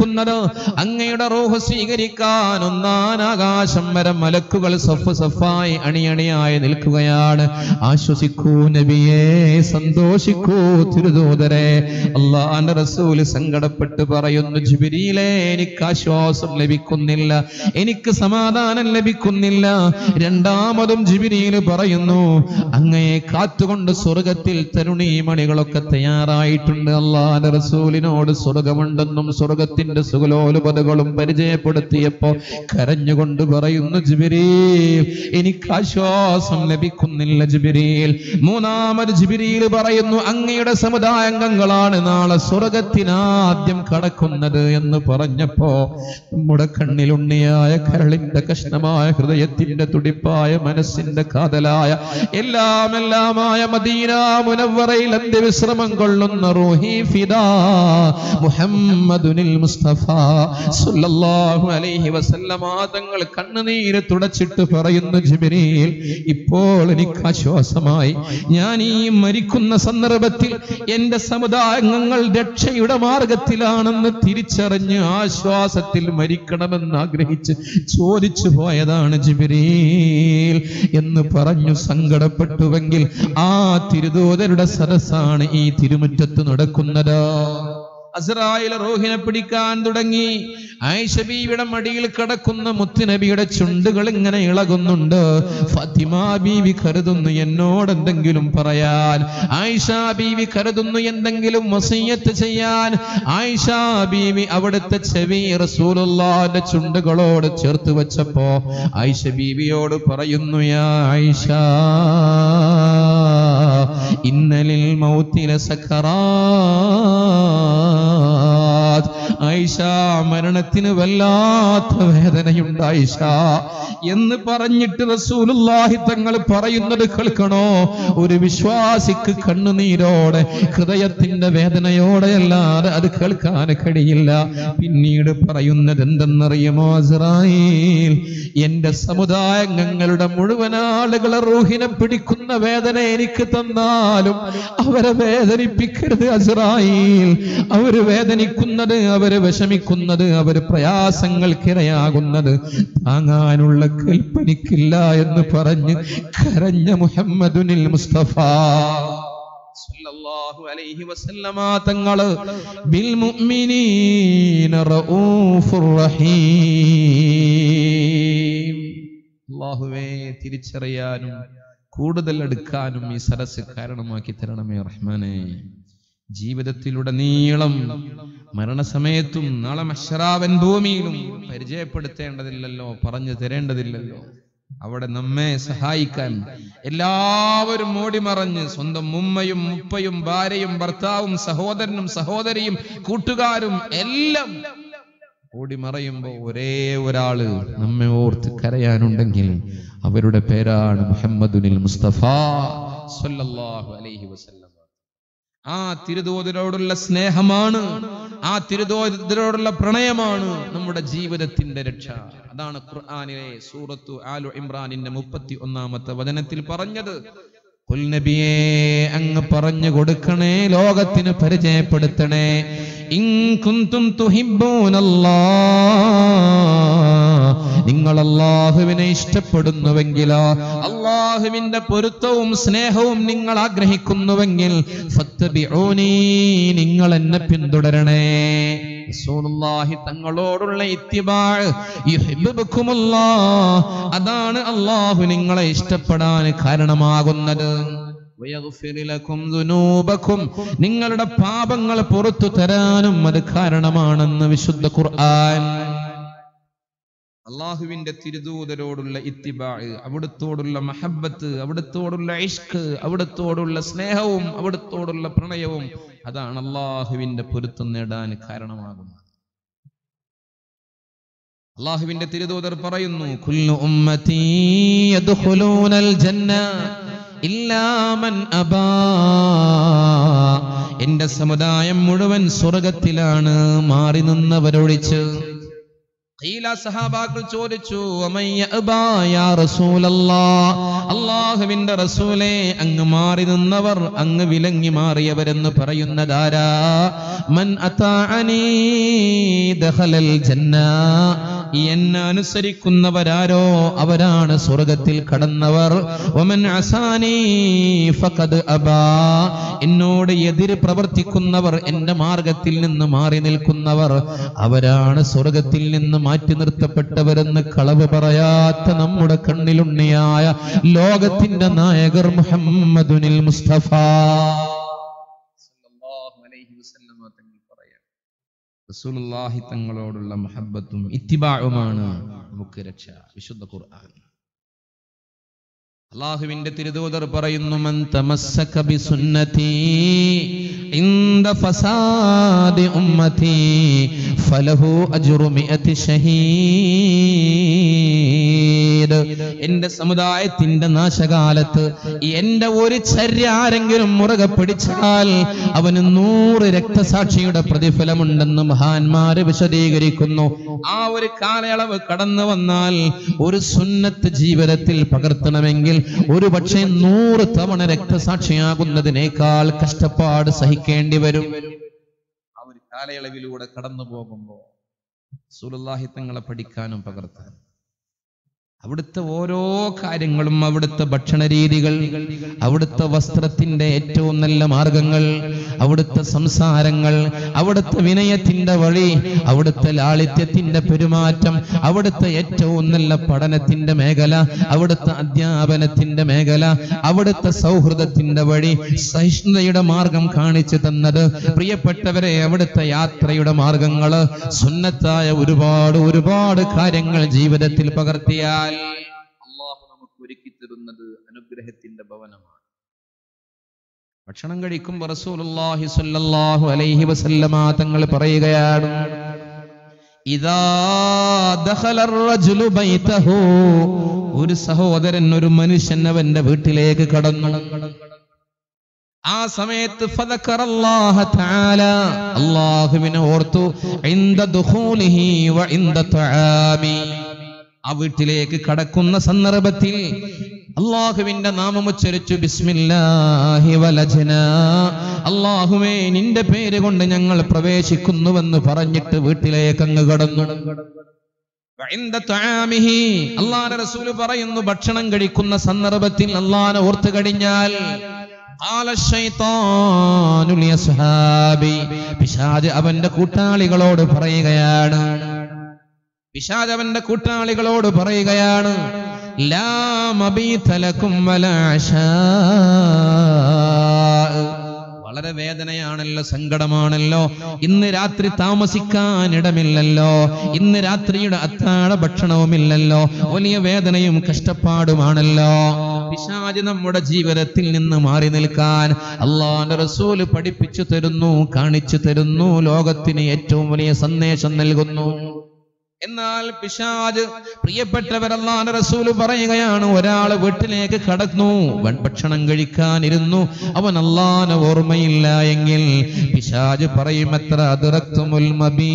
അങ്ങയുടെ റൂഹ് സ്വീകരിക്കാൻ ഒന്നാൻ ആകാശം വരെ മലക്കുകൾ സഫ് സഫായി അണിയണിയായി നിൽക്കുകയാണ് ആശ്വസിക്കൂ നബിയേ സന്തോഷിക്കൂ തിരുദൂതരെ അള്ളാന്റെ റസൂല് സങ്കടപ്പെട്ട് പറയുന്നു ജിബിരിയിലെ എനിക്ക് ആശ്വാസം ലഭിക്കുന്നില്ല എനിക്ക് സമാധാനം ലഭിക്കുന്നില്ല രണ്ടാമതും ജിബിരിയിൽ പറയുന്നു അങ്ങയെ കാത്തുകൊണ്ട് സ്വർഗത്തിൽ തരുണീമണികളൊക്കെ തയ്യാറായിട്ടുണ്ട് അള്ളാന്റെ റസൂലിനോട് സ്വർഗമുണ്ടെന്നും സ്വർഗത്തിന്റെ സുഖലോലുപതകളും പരിചയപ്പെടുത്തിയപ്പോ കരഞ്ഞുകൊണ്ട് പറയുന്നു ജിബിരിയിൽ എനിക്ക് ആശ്വാസം ലഭിക്കുന്നില്ല ജിബിരിയിൽ മൂന്നാമത് ജിബിരിയിൽ പറയുന്നു അങ്ങയുടെ സമുദായാംഗങ്ങളാണ് നാളെ സ്വർഗത്തിനാദ്യം കടക്കുന്നത് എന്ന് പറഞ്ഞപ്പോ നമ്മുടെ കണ്ണിലുണ്ണിയായ കരളിന്റെ കഷ്ണമായ ഹൃദയത്തിന്റെ തുടിപ്പായ മനസ്സിന്റെ കാതലായ എല്ലാം എല്ലാമായ മദീന മുനവറയിൽ അന്ത്യവിശ്രമം കൊള്ളുന്ന റൂഹി ഫിദാ മുഹമ്മദുനിൽ മുസ്തഫ സല്ലല്ലാഹു അലൈഹി വസല്ലമ തങ്ങൾ കണ്ണുനീര് തുടച്ചിട്ട് പറയുന്നു ജിബ്രീൽ ഇപ്പോൾ എനിക്ക് ആശ്വാസമായി ഞാൻ ഈ മരിക്കുന്ന സന്ദർഭത്തിൽ എന്റെ സമുദായങ്ങൾ രക്ഷയുടെ മാർഗത്തിലാണെന്ന് തിരിച്ചറിഞ്ഞ് ആശ്വാസത്തിൽ മരിക്കണമെന്ന് ആഗ്രഹിച്ച് ചോദിച്ചു പോയതാണ് ജിബിരീൽ എന്ന് പറഞ്ഞു സങ്കടപ്പെട്ടുവെങ്കിൽ ആ തിരുദൂതരുടെ സരസാണ് ഈ തിരുമുറ്റത്ത് നടക്കുന്നത് അസ്രായേൽ റോഹിനെ പിടിക്കാൻ തുടങ്ങി ആയിഷ ബീവിയുടെ മടിയിൽ കിടക്കുന്ന മുത്തുനബിയുടെ ചുണ്ടുകൾ ഇങ്ങനെ ഇളകുന്നുണ്ട് ഫാത്തിമ ബീവി കരുതുന്നു എന്നോട് എന്തെങ്കിലും പറയാൻ ആയിഷ ബീവി കരുതുന്നു എന്തെങ്കിലും വസീയത്ത് ചെയ്യാൻ ആയിഷ ബീവി അവിടുത്തെ ചെവി റസൂലുള്ളാന്റെ ചുണ്ടുകളോട് ചേർത്ത് വെച്ചപ്പോ ആയിഷ ബീവിയോട് പറയുന്നു യാ ആയിഷ ഇന്നലിൽ മൗത്തിലെ സഖറാ ഐഷ മരണത്തിന് വല്ലാത്ത വേദനയുണ്ട് ഐഷ എന്ന് പറഞ്ഞിട്ട് റസൂലുള്ളാഹി തങ്ങൾ പറയുന്നത് കേൾക്കണോ ഒരു വിശ്വാസിക്ക് കണ്ണുനീരോടെ ഹൃദയത്തിന്റെ വേദനയോടെ അല്ലാതെ അത് കേൾക്കാൻ കഴിയില്ല പിന്നീട് പറയുന്നത് എന്തെന്നറിയുമോ അസ്രായേൽ എന്റെ സമുദായങ്ങളുടെ മുഴുവൻ ആളുകളെ റൂഹിനെ പിടിക്കുന്ന വേദന എനിക്ക് തന്നാലും അവരെ വേദനിപ്പിക്കരുത് അസ്രായേൽ അവര് വേദനിക്കുന്നത് അവര് വിഷമിക്കുന്നത് അവര് പ്രയാസങ്ങൾക്കിരയാകുന്നത് താങ്ങാനുള്ള കൽപ്പനിക്കില്ല എന്ന് പറഞ്ഞ് കരഞ്ഞ മുഹമ്മദുനിൽ മുസ്തഫ സല്ലല്ലാഹു അലൈഹി വസല്ലമ തങ്ങള് ബിൽ മുഅ്മിനീന റഊഫുർ റഹീം അല്ലാഹുവേ തിരിച്ചറിയാനും കൂടുതൽ എടുക്കാനും ഈ സരസ് കാരണമാക്കി തരണമേ റഹ്മാനെ ജീവിതത്തിലുടനീളം മരണസമയത്തും നാളെ മഷറാവൻ ഭൂമിയിലും പരിചയപ്പെടുത്തേണ്ടതില്ലല്ലോ പറഞ്ഞു തരേണ്ടതില്ലല്ലോ അവിടെ നമ്മെ സഹായിക്കാൻ എല്ലാവരും ഓടിമറഞ്ഞ് സ്വന്തം ഉമ്മയും ഉപ്പയും ഭാര്യയും ഭർത്താവും സഹോദരനും സഹോദരിയും കൂട്ടുകാരും എല്ലാം ഓടിമറയുമ്പോ ഒരേ ഒരാള് നമ്മെ ഓർത്ത് കരയാനുണ്ടെങ്കിൽ അവരുടെ പേരാണ് മുഹമ്മദുനിൽ മുസ്തഫ സല്ലല്ലാഹു അലൈഹി വസല്ലം ആ തിരുതോതിനോടുള്ള സ്നേഹമാണ് ആ തിരുതോതിനോടുള്ള പ്രണയമാണ് നമ്മുടെ ജീവിതത്തിന്റെ രക്ഷ അതാണ് ഖുർആനിലെ സൂറത്തു ആലു ഇമ്രാനിന്റെ മുപ്പത്തി ഒന്നാമത്തെ വചനത്തിൽ പറഞ്ഞത് പുൽനബിയെ അങ്ങ് പറഞ്ഞു കൊടുക്കണേ ലോകത്തിന് പരിചയപ്പെടുത്തണേ ഇൻ കുന്തും തുഹിബ്ബൂനല്ലാ നിങ്ങൾ അള്ളാഹുവിനെ ഇഷ്ടപ്പെടുന്നുവെങ്കിലോ അള്ളാഹുവിന്റെ പൊരുത്തവും സ്നേഹവും നിങ്ങൾ ആഗ്രഹിക്കുന്നുവെങ്കിൽ ഫത്തബിഊനീ നിങ്ങൾ എന്നെ പിന്തുടരണേ റസൂലുള്ളാഹി തങ്ങളോടുള്ള ഇത്തിബാഴ് അതാണ് അള്ളാഹു നിങ്ങളെ ഇഷ്ടപ്പെടാൻ കാരണമാകുന്നത് വയഗ്ഫിർ ലക്കും ദുനൂബക്കും നിങ്ങളുടെ പാപങ്ങൾ പുറത്തു തരാനും അത് കാരണമാണെന്ന് വിശുദ്ധ ഖുർആൻ അള്ളാഹുവിന്റെ തിരുദൂതരോടുള്ള ഇത്തിബാ അവിടത്തോടുള്ള മഹബത്ത് അവിടത്തോടുള്ള ഇഷ്ക് അവിടത്തോടുള്ള സ്നേഹവും അവിടത്തോടുള്ള പ്രണയവും അതാണ് അള്ളാഹുവിന്റെ പൊരുത്തം നേടാൻ കാരണമാകുന്നത് അള്ളാഹുവിന്റെ തിരുദൂതർ പറയുന്നു കുല്ലു ഉമ്മതീ യദ്ഖുലൂനൽ ജന്ന ഇല്ലാ മൻ അബാ എന്റെ സമുദായം മുഴുവൻ സ്വർഗത്തിലാണ് മാറി നിന്നവരൊഴിച്ച് ഖീല സഹാബാക്കൾ ചോദിച്ചു "വമൻ യഅബാ യാ റസൂലല്ലാഹ്?" അല്ലാഹുവിന്റെ റസൂലേ അങ്ങ് മാറി നിന്നവർ അങ്ങ് വിലങ്ങി മാറിയവരെന്ന് പറയുന്നതാരാ മൻ അതാഅനീ ദഖലൽ ജന്ന എന്നെ അനുസരിക്കുന്നവരാരോ അവരാണ് സ്വർഗത്തിൽ കടന്നവർ വമൻ അസാനീ ഫഖദ് അബാ എന്നോട് എതിര് പ്രവർത്തിക്കുന്നവർ എന്റെ മാർഗത്തിൽ നിന്ന് മാറി നിൽക്കുന്നവർ അവരാണ് സ്വർഗത്തിൽ നിന്ന് മാറ്റി നിർത്തപ്പെട്ടവരെന്ന് കളവ് പറയാത്ത നമ്മുടെ കണ്ണിലുണ്ണിയായ ലോകത്തിന്റെ നായകർ മുഹമ്മദുനിൽ മുസ്തഫ സല്ലല്ലാഹു അലൈഹി വസല്ലമ തങ്ങൾ പറയാം റസൂലുള്ളാഹി തങ്ങളോടുള്ള മഹബത്തും ഇത്തിബാഉമാണ് നമുക്ക് രക്ഷ വിശുദ്ധ ഖുർആൻ അള്ളാഹുവിന്റെ തിരുദൂതർ പറയുന്നു മൻ തമസ്സക ബിസുന്നതി ഇന്ദ ഫസാദി ഉമ്മതി ഫലഹു അജ്റു മിഅതി ഷഹീദ് എന്റെ സമുദായത്തിന്റെ നാശകാലത്ത് എന്റെ ഒരു ചര്യ ആരെങ്കിലും മുറുകെ പിടിച്ചാൽ അവന് നൂറ് രക്തസാക്ഷിയുടെ പ്രതിഫലമുണ്ടെന്ന് മഹാന്മാര് വിശദീകരിക്കുന്നു ആ ഒരു കാലയളവ് കടന്നു വന്നാൽ ഒരു സുന്നത്ത് ജീവിതത്തിൽ പകർത്തണമെങ്കിൽ ഒരു പക്ഷേ നൂറ് തവണ രക്തസാക്ഷിയാകുന്നതിനേക്കാൾ കഷ്ടപ്പാട് സഹിക്കേണ്ടി വരും ആ ഒരു കാലയളവിലൂടെ കടന്നു പോകുമ്പോ സുലുല്ലാഹി തങ്ങളെ പഠിക്കാനും പകർത്താനും അവിടുത്തെ ഓരോ കാര്യങ്ങളും അവിടുത്തെ ഭക്ഷണ രീതികൾ അവിടുത്തെ വസ്ത്രത്തിന്റെ ഏറ്റവും നല്ല മാർഗങ്ങൾ അവിടുത്തെ സംസാരങ്ങൾ അവിടുത്തെ വിനയത്തിന്റെ വഴി അവിടുത്തെ ലാളിത്യത്തിന്റെ പെരുമാറ്റം അവിടുത്തെ ഏറ്റവും നല്ല പഠനത്തിന്റെ മേഖല അവിടുത്തെ അധ്യാപനത്തിന്റെ മേഖല അവിടുത്തെ സൗഹൃദത്തിന്റെ വഴി സഹിഷ്ണുതയുടെ മാർഗം കാണിച്ചു തന്നത് പ്രിയപ്പെട്ടവരെ അവിടുത്തെ യാത്രയുടെ മാർഗങ്ങള് സുന്നത്തായ ഒരുപാട് ഒരുപാട് കാര്യങ്ങൾ ജീവിതത്തിൽ പകർത്തിയാൽ അള്ളാഹു നമുക്ക് ഒരുക്കി തരുന്നത് അനുഗ്രഹത്തിന്റെ ഭവനമാണ് ഭക്ഷണം കഴിക്കുമ്പോൾ റസൂലുള്ളാഹി സ്വല്ലല്ലാഹു അലൈഹി വസല്ലമ തങ്ങൾ പറയുകയാണ് ഇദാ ദഖല അർ-റജുലു ബൈതഹു ഒരു സഹോദരൻ ഒരു മനുഷ്യൻ അവന്റെ വീട്ടിലേക്ക് കടന്നു ആ സമയത്ത് ഫദക്കറല്ലാഹ തആല അല്ലാഹുവിനെ ഓർത്തു ഇൻദ ദുഖൂലിഹി വ ഇൻദ തആമി ആ വീട്ടിലേക്ക് കടക്കുന്ന സന്ദർഭത്തിൽ അള്ളാഹുവിന്റെ നാമം ഉച്ചരിച്ചു ബിസ്മില്ലാഹി വലജന അള്ളാഹുവേ നിന്റെ പേര് കൊണ്ട് ഞങ്ങൾ പ്രവേശിക്കുന്നുവെന്ന് പറഞ്ഞിട്ട് വീട്ടിലേക്ക് അങ്ങ് കടന്നു വഇൻദ തആമിഹി അള്ളാഹുവിന്റെ റസൂല് പറയുന്നു ഭക്ഷണം കഴിക്കുന്ന സന്ദർഭത്തിൽ അള്ളാഹനെ ഓർത്തു കഴിഞ്ഞാൽ ഖാല ശൈത്താനു ലിയസ്ഹാബി പിശാച് അവന്റെ കൂട്ടാളികളോട് പറയുകയാണ് പിശാച് അവന്റെ കൂട്ടാളികളോട് പറയുകയാണ് ലാ മബീത ലക്കും വലാ അശാ വളരെ വേദനയാണല്ലോ സങ്കടമാണല്ലോ ഇന്ന് രാത്രി താമസിക്കാൻ ഇടമില്ലല്ലോ ഇന്ന് രാത്രിയുടെ അത്താഴ ഭക്ഷണവുമില്ലല്ലോ വലിയ വേദനയും കഷ്ടപ്പാടുമാണല്ലോ പിശാജ് നമ്മുടെ ജീവിതത്തിൽ നിന്ന് മാറി നിൽക്കാൻ അള്ളാന്റെ റസൂല് പഠിപ്പിച്ചു തരുന്നു കാണിച്ചു തരുന്നു ലോകത്തിന് ഏറ്റവും വലിയ സന്ദേശം നൽകുന്നു എന്നാൽ പിശാജ് പ്രിയപ്പെട്ടവരല്ലാന്റെ റസൂല് പറയുകയാണ് ഒരാള് വീട്ടിലേക്ക് കടന്നു വൻ ഭക്ഷണം കഴിക്കാനിരുന്നു അവൻ അള്ളാനെ ഓർമ്മയില്ല എങ്കിൽ പിശാജ് പറയും എത്ര അതിറക്തുമുൽ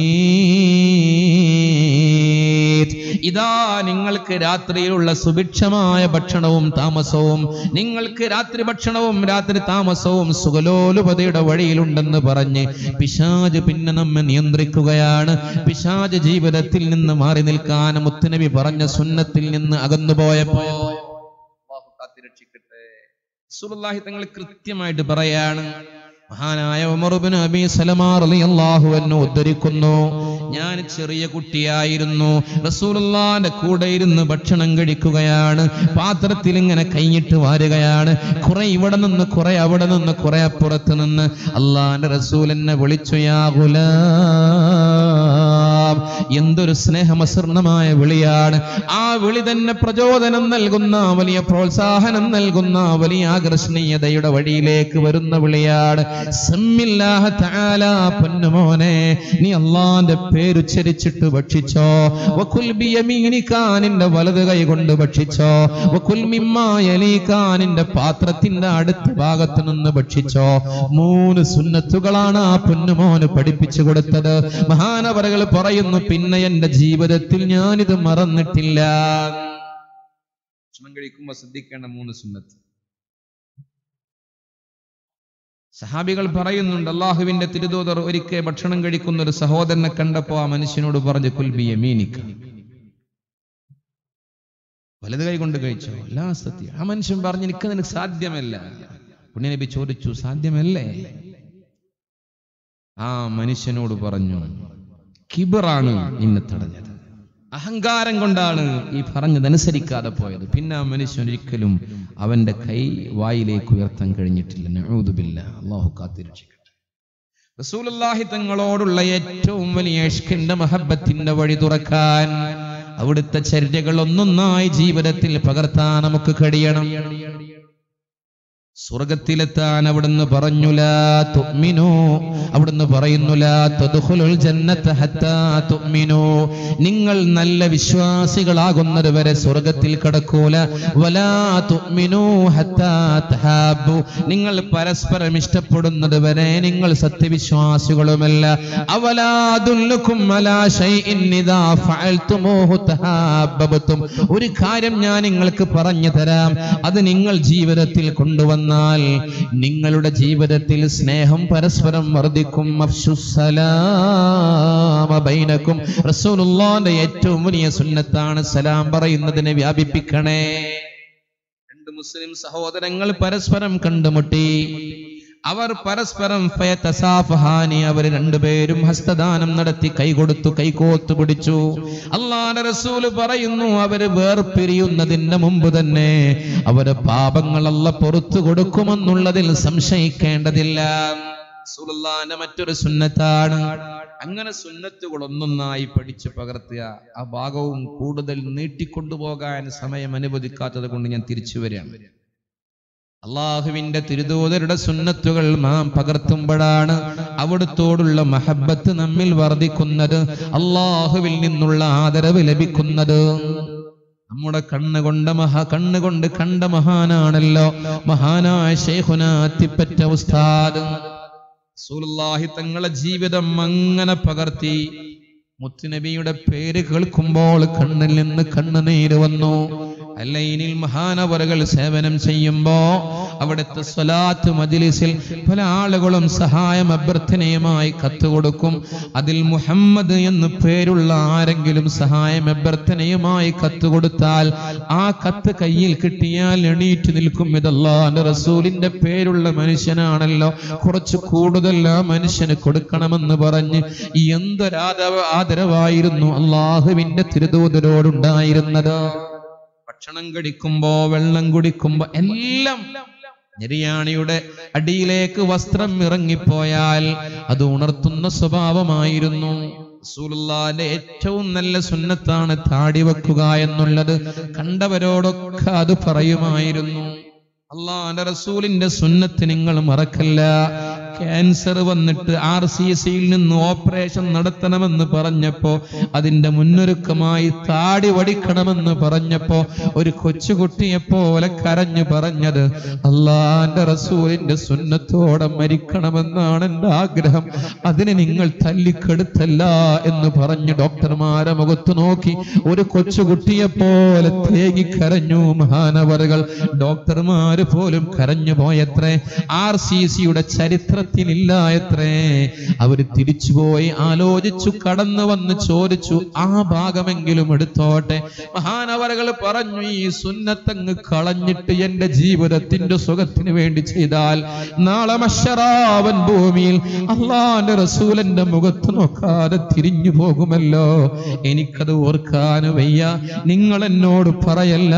മബീത് ഇതാ നിങ്ങൾക്ക് രാത്രിയിലുള്ള സുഭിക്ഷമായ ഭക്ഷണവും താമസവും നിങ്ങൾക്ക് രാത്രി ഭക്ഷണവും രാത്രി താമസവും സുഖലോലുപതയുടെ വഴിയിലുണ്ടെന്ന് പറഞ്ഞ് പിശാജ് പിന്നെ നമ്മെ നിയന്ത്രിക്കുകയാണ് പിശാജ് ജീവിതത്തിൽ നിന്ന് മാറി നിൽക്കാൻ മുത്തുനബി പറഞ്ഞ സുന്നത്തിൽ നിന്ന് അകന്നുപോയപ്പോ അല്ലാഹു കാത്തിരക്ഷിക്കട്ടെ റസൂലുള്ളാഹി തങ്ങൾ കൃത്യമായിട്ട് പറയാണ് മഹാനായ ഉമർബിൻ അബി സലമാ റളിയല്ലാഹു അൻഹു ഉദ്ധരിക്കുന്നു ഞാൻ ചെറിയ കുട്ടിയായിരുന്നു റസൂലുള്ളാന്റെ കൂടെ ഇരുന്ന് ഭക്ഷണം കഴിക്കുകയാണ് പാത്രത്തിൽ ഇങ്ങനെ കൈയിട്ട് വാരുകയാണ് കുറെ ഇവിടെ നിന്ന് കുറെ അവിടെ നിന്ന് കുറെ അപ്പുറത്ത് നിന്ന് അള്ളാന്റെ റസൂൽ എന്നെ വിളിച്ചു യാ ഗുലാം എന്തൊരു സ്നേഹമസൃണമായ വിളിയാണ് ആ വിളി തന്നെ പ്രചോദനം നൽകുന്ന വലിയ പ്രോത്സാഹനം നൽകുന്ന വലിയ ആകർഷണീയതയുടെ വഴിയിലേക്ക് വരുന്ന വിളിയാണ് സമ്മില്ലാഹ തആല പൊന്നുമോനെ നീ അള്ളാന്റെ പേരുച്ചരിച്ചിട്ട് ഭക്ഷിച്ചോ വകുൽ ബിയമീനിക നിന്റെ വലത് കൈ കൊണ്ട് ഭക്ഷിച്ചോ വകുൽ മിമ്മാ യലീക നിന്റെ പാത്രത്തിന്റെ അടുത്ത ഭാഗത്ത് നിന്ന് ഭക്ഷിച്ചോ മൂന്ന് സുന്നത്തുകളാണ് ആ പൊന്നുമോന് പഠിപ്പിച്ചു കൊടുത്തത് മഹാനവരകൾ പറയുന്നു പറയുന്നു പിന്നെ എന്റെ ജീവിതത്തിൽ ഞാനിത് മറന്നിട്ടില്ല ഭക്ഷണം കഴിക്കുമ്പോൾ ശ്രദ്ധിക്കേണ്ട മൂന്ന് സുന്നത്ത് സഹാബികൾ പറയുന്നുണ്ട് അള്ളാഹുവിന്റെ തിരുദൂതർ ഒരിക്കൽ ഭക്ഷണം കഴിക്കുന്ന ഒരു സഹോദരനെ കണ്ടപ്പോ ആ മനുഷ്യനോട് പറഞ്ഞു കുൽബിയെ മീനിക്ക വലത് കൈ കൊണ്ട് കഴിച്ചോ അല്ല സത്യം ആ മനുഷ്യൻ പറഞ്ഞു എനിക്ക് നിനക്ക് സാധ്യമല്ല പുണ്യനബി ചോദിച്ചു സാധ്യമല്ലേ ആ മനുഷ്യനോട് പറഞ്ഞു കിബറാണ് നിന്നെ തടഞ്ഞത് അഹങ്കാരം കൊണ്ടാണ് ഈ പറഞ്ഞതനുസരിക്കാതെ പോയത് പിന്നെ ആ മനുഷ്യൻ ഒരിക്കലും അവന്റെ കൈ വായിലേക്ക് ഉയർത്താൻ കഴിഞ്ഞിട്ടില്ല നഊദുബില്ല അള്ളാഹു കാത്തിരക്ഷിക്കട്ടെ റസൂലുള്ളാഹി തങ്ങളോടുള്ള ഏറ്റവും വലിയ ഇഷ്കിന്റെ മഹബത്തിന്റെ വഴി തുറക്കാൻ അവിടുത്തെ ചര്യകൾ ഒന്നൊന്നായി ജീവിതത്തിൽ പകർത്താൻ നമുക്ക് കഴിയണം സ്വർഗത്തിലെത്താൻ അവിടുന്ന് പറഞ്ഞുല തുമ്മിനോ അവിടുന്ന് പറയുന്നുല തദ്ഖുലുൽ ജന്നത ഹത്താ തുമ്മിനോ നിങ്ങൾ നല്ല വിശ്വാസികളാകുന്നത് വരെ സ്വർഗത്തിൽ കടക്കൂല വലാ തുമ്മിനോ ഹത്താ തഹാബു നിങ്ങൾ പരസ്പരം ഇഷ്ടപ്പെടുന്നത് വരെ നിങ്ങൾ സത്യവിശ്വാസികളുമല്ല അവലാദുല്ലുക്കും അലാ ശൈഇൻ ഇദാ ഫഅൽതുമൂഹു തഹാബ്ബതും ഒരു കാര്യം ഞാൻ നിങ്ങൾക്ക് പറഞ്ഞു തരാം അത് നിങ്ങൾ ജീവിതത്തിൽ കൊണ്ടുവന്നാൽ നിങ്ങളുടെ ജീവിതത്തിൽ സ്നേഹം പരസ്പരം വർദ്ധിക്കും അഫ്ശുസ്സലാമ ബൈനക്കും റസൂലുള്ളാന്റെ ഏറ്റവും വലിയ സുന്നത്താണ് സലാം പറയുന്നതിനെ വ്യാപിപ്പിക്കണേ രണ്ട് മുസ്ലിം സഹോദരങ്ങൾ പരസ്പരം കണ്ടുമുട്ടി അവർ പരസ്പരം ഫയതസാഫഹാനി അവർ രണ്ടുപേരും ഹസ്തദാനം നടത്തി കൈകൊടുത്തു കൈകോത്തു പിടിച്ചു അള്ളാന്റെ റസൂല് പറയുന്നു അവര് വേർപിരിയുന്നതിന് മുമ്പ് തന്നെ അവരെ പാപങ്ങളല്ല പുറത്തു കൊടുക്കുമെന്നുള്ളതിൽ സംശയിക്കേണ്ടതില്ല റസൂലുള്ളാന്റെ മറ്റൊരു സുന്നത്താണ് അങ്ങനെ സുന്നത്തുകൾ ഒന്നൊന്നായി പഠിച്ചു പകർത്തുക ആ ഭാഗവും കൂടുതൽ നീട്ടിക്കൊണ്ടുപോകാൻ സമയം അനുവദിക്കാത്തത് കൊണ്ട് ഞാൻ തിരിച്ചു വരികയാണ് അള്ളാഹുവിന്റെ തിരുദൂതരുടെ സുന്നത്തുകൾ നാം പകർത്തുമ്പോഴാണ് അവിടുത്തോടുള്ള മഹബത്ത് നമ്മിൽ വർദ്ധിക്കുന്നത് അള്ളാഹുവിൽ നിന്നുള്ള ആദരവ് ലഭിക്കുന്നത് നമ്മുടെ കണ്ണുകൊണ്ട് മഹാ കണ്ണുകൊണ്ട് കണ്ട മഹാനാണല്ലോ മഹാനായ ശൈഖുന അത്തിപ്പറ്റ ഉസ്താദ് റസൂലുള്ളാഹി തങ്ങളെ ജീവിതം അങ്ങനെ പകർത്തി മുത്തുനബിയുടെ പേര് കേൾക്കുമ്പോൾ കണ്ണിൽ നിന്ന് കണ്ണുനീര് വന്നു അല്ലൈനിൽ മഹാനവറുകൾ സേവനം ചെയ്യുമ്പോ അവിടുത്തെ സ്വലാത്ത് മജിലിസിൽ പല ആളുകളും സഹായം അഭ്യർത്ഥനയുമായി കത്ത് കൊടുക്കും അതിൽ മുഹമ്മദ് എന്ന് പേരുള്ള ആരെങ്കിലും സഹായം അഭ്യർത്ഥനയുമായി കത്ത് കൊടുത്താൽ ആ കത്ത് കയ്യിൽ കിട്ടിയാൽ എണീറ്റ് നിൽക്കും ഇതല്ലാന്റെ റസൂലിന്റെ പേരുള്ള മനുഷ്യനാണല്ലോ കുറച്ച് കൂടുതൽ ആ മനുഷ്യന് കൊടുക്കണമെന്ന് പറഞ്ഞ് എന്തൊരാദവ ആദരവായിരുന്നു അള്ളാഹുവിന്റെ തിരുദൂതരോടുണ്ടായിരുന്നത് ഭക്ഷണം കഴിക്കുമ്പോ വെള്ളം കുടിക്കുമ്പോ എല്ലാം നിര്യാണിയുടെ അടിയിലേക്ക് വസ്ത്രം ഇറങ്ങിപ്പോയാൽ അത് ഉണർത്തുന്ന സ്വഭാവമായിരുന്നു റസൂലുള്ളാന്റെ ഏറ്റവും നല്ല സുന്നത്താണ് താടി വെക്കുക എന്നുള്ളത് കണ്ടവരോടൊക്കെ അത് പറയുമായിരുന്നു അള്ളാന്റെ റസൂലിന്റെ സുന്നത്ത് നിങ്ങൾ മറക്കല്ല ക്യാൻസർ വന്നിട്ട് ആർ സി സിയിൽ നിന്ന് ഓപ്പറേഷൻ നടത്തണമെന്ന് പറഞ്ഞപ്പോ അതിന്റെ മുന്നൊരുക്കമായി താടി വടിക്കണമെന്ന് പറഞ്ഞപ്പോ ഒരു കൊച്ചുകുട്ടിയെ പോലെ കരഞ്ഞു പറഞ്ഞത് അള്ളാന്റെ റസൂലിന്റെ സുന്നത്തോടെ മരിക്കണമെന്നാണ് എന്റെ ആഗ്രഹം അതിനെ നിങ്ങൾ തല്ലിക്കെടുത്തല്ല എന്ന് പറഞ്ഞ് ഡോക്ടർമാരെ മുഖത്ത് നോക്കി ഒരു കൊച്ചുകുട്ടിയെ പോലെ തേങ്ങി കരഞ്ഞു മഹാനവറുകൾ ഡോക്ടർമാര് പോലും കരഞ്ഞു പോയത്രേ ആർ സി സിയുടെ ചരിത്രത്തിലില്ല എത്രേ അവര് തിരിച്ചുപോയി ആലോചിച്ചു കടന്നു വന്ന് ചോദിച്ചു ആ ഭാഗമെങ്കിലും എടുത്തോട്ടെ മഹാനവറുകൾ പറഞ്ഞു ഈ സുന്നത്തങ്ങ് കളഞ്ഞിട്ട് എന്റെ ജീവിതത്തിന്റെ സുഖത്തിന് വേണ്ടി ചെയ്താൽ നാളെ മഷറാവൻ ഭൂമിയിൽ അള്ളാന്റെ റസൂലന്റെ മുഖത്ത് നോക്കാതെ തിരിഞ്ഞു പോകുമല്ലോ എനിക്കത് ഓർക്കാൻ വയ്യ നിങ്ങൾ എന്നോട് പറയല്ല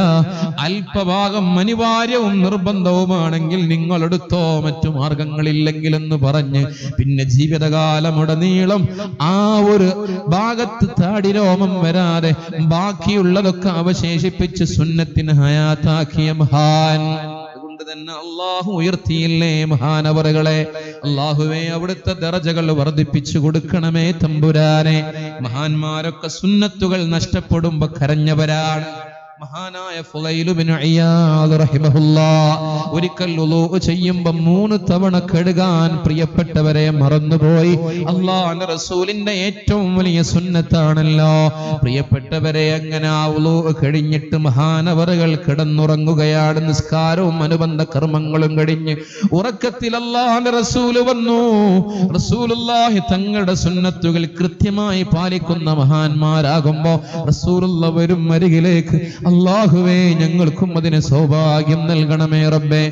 അല്പഭാഗം അനിവാര്യവും നിർബന്ധവുമാണെങ്കിൽ നിങ്ങൾ എടുത്തോ മറ്റു മാർഗങ്ങളില്ലെങ്കിൽ എന്ന് പറഞ്ഞ് പിന്നെ ജീവിതകാലമുടനീളം ആ ഒരു ഭാഗത്ത് താടിരോമം വരാതെ ബാക്കിയുള്ളതൊക്കെ അവശേഷിപ്പിച്ച് സുന്നത്തിന് ഹയാത്താക്കിയ മഹാൻ അതുകൊണ്ട് തന്നെ അള്ളാഹു ഉയർത്തിയില്ലേ മഹാനവറുകളെ അള്ളാഹുവെ അവിടുത്തെ ദറജകൾ വർദ്ധിപ്പിച്ചു കൊടുക്കണമേ തമ്പുരാനെ മഹാന്മാരൊക്കെ സുന്നത്തുകൾ നഷ്ടപ്പെടുമ്പോ കരഞ്ഞവരാണ് മഹാനായ ഫുലൈലു ബിൻ ഇയാദ് റഹിമഹുല്ലാ ഒരിക്കൽ വുളൂ ചെയ്യുമ്പോൾ മൂന്ന് തവണ കഴുകാൻ പ്രിയപ്പെട്ടവരെ മറന്നുപോയി അള്ളാഹുവിന്റെ റസൂലിന്റെ ഏറ്റവും വലിയ സുന്നത്താണല്ലോ പ്രിയപ്പെട്ടവരെ അങ്ങനെ ആ വുളൂ കഴിഞ്ഞിട്ട് മഹാനവറുകൾ കിടന്നുറങ്ങുകയാണ് നിസ്കാരവും അനുബന്ധ കർമ്മങ്ങളും കഴിഞ്ഞ് ഉറക്കത്തിൽ അള്ളാഹുവിന്റെ റസൂല് വന്നു റസൂലുള്ളാഹി തങ്ങളുടെ സുന്നത്തുകൾ കൃത്യമായി പാലിക്കുന്ന മഹാന്മാരാകുമ്പോ റസൂലുള്ള വരും അരികിലേക്ക് അള്ളാഹുവേ ഞങ്ങൾക്കും അതിന് സൗഭാഗ്യം നൽകണമേ റബ്ബേ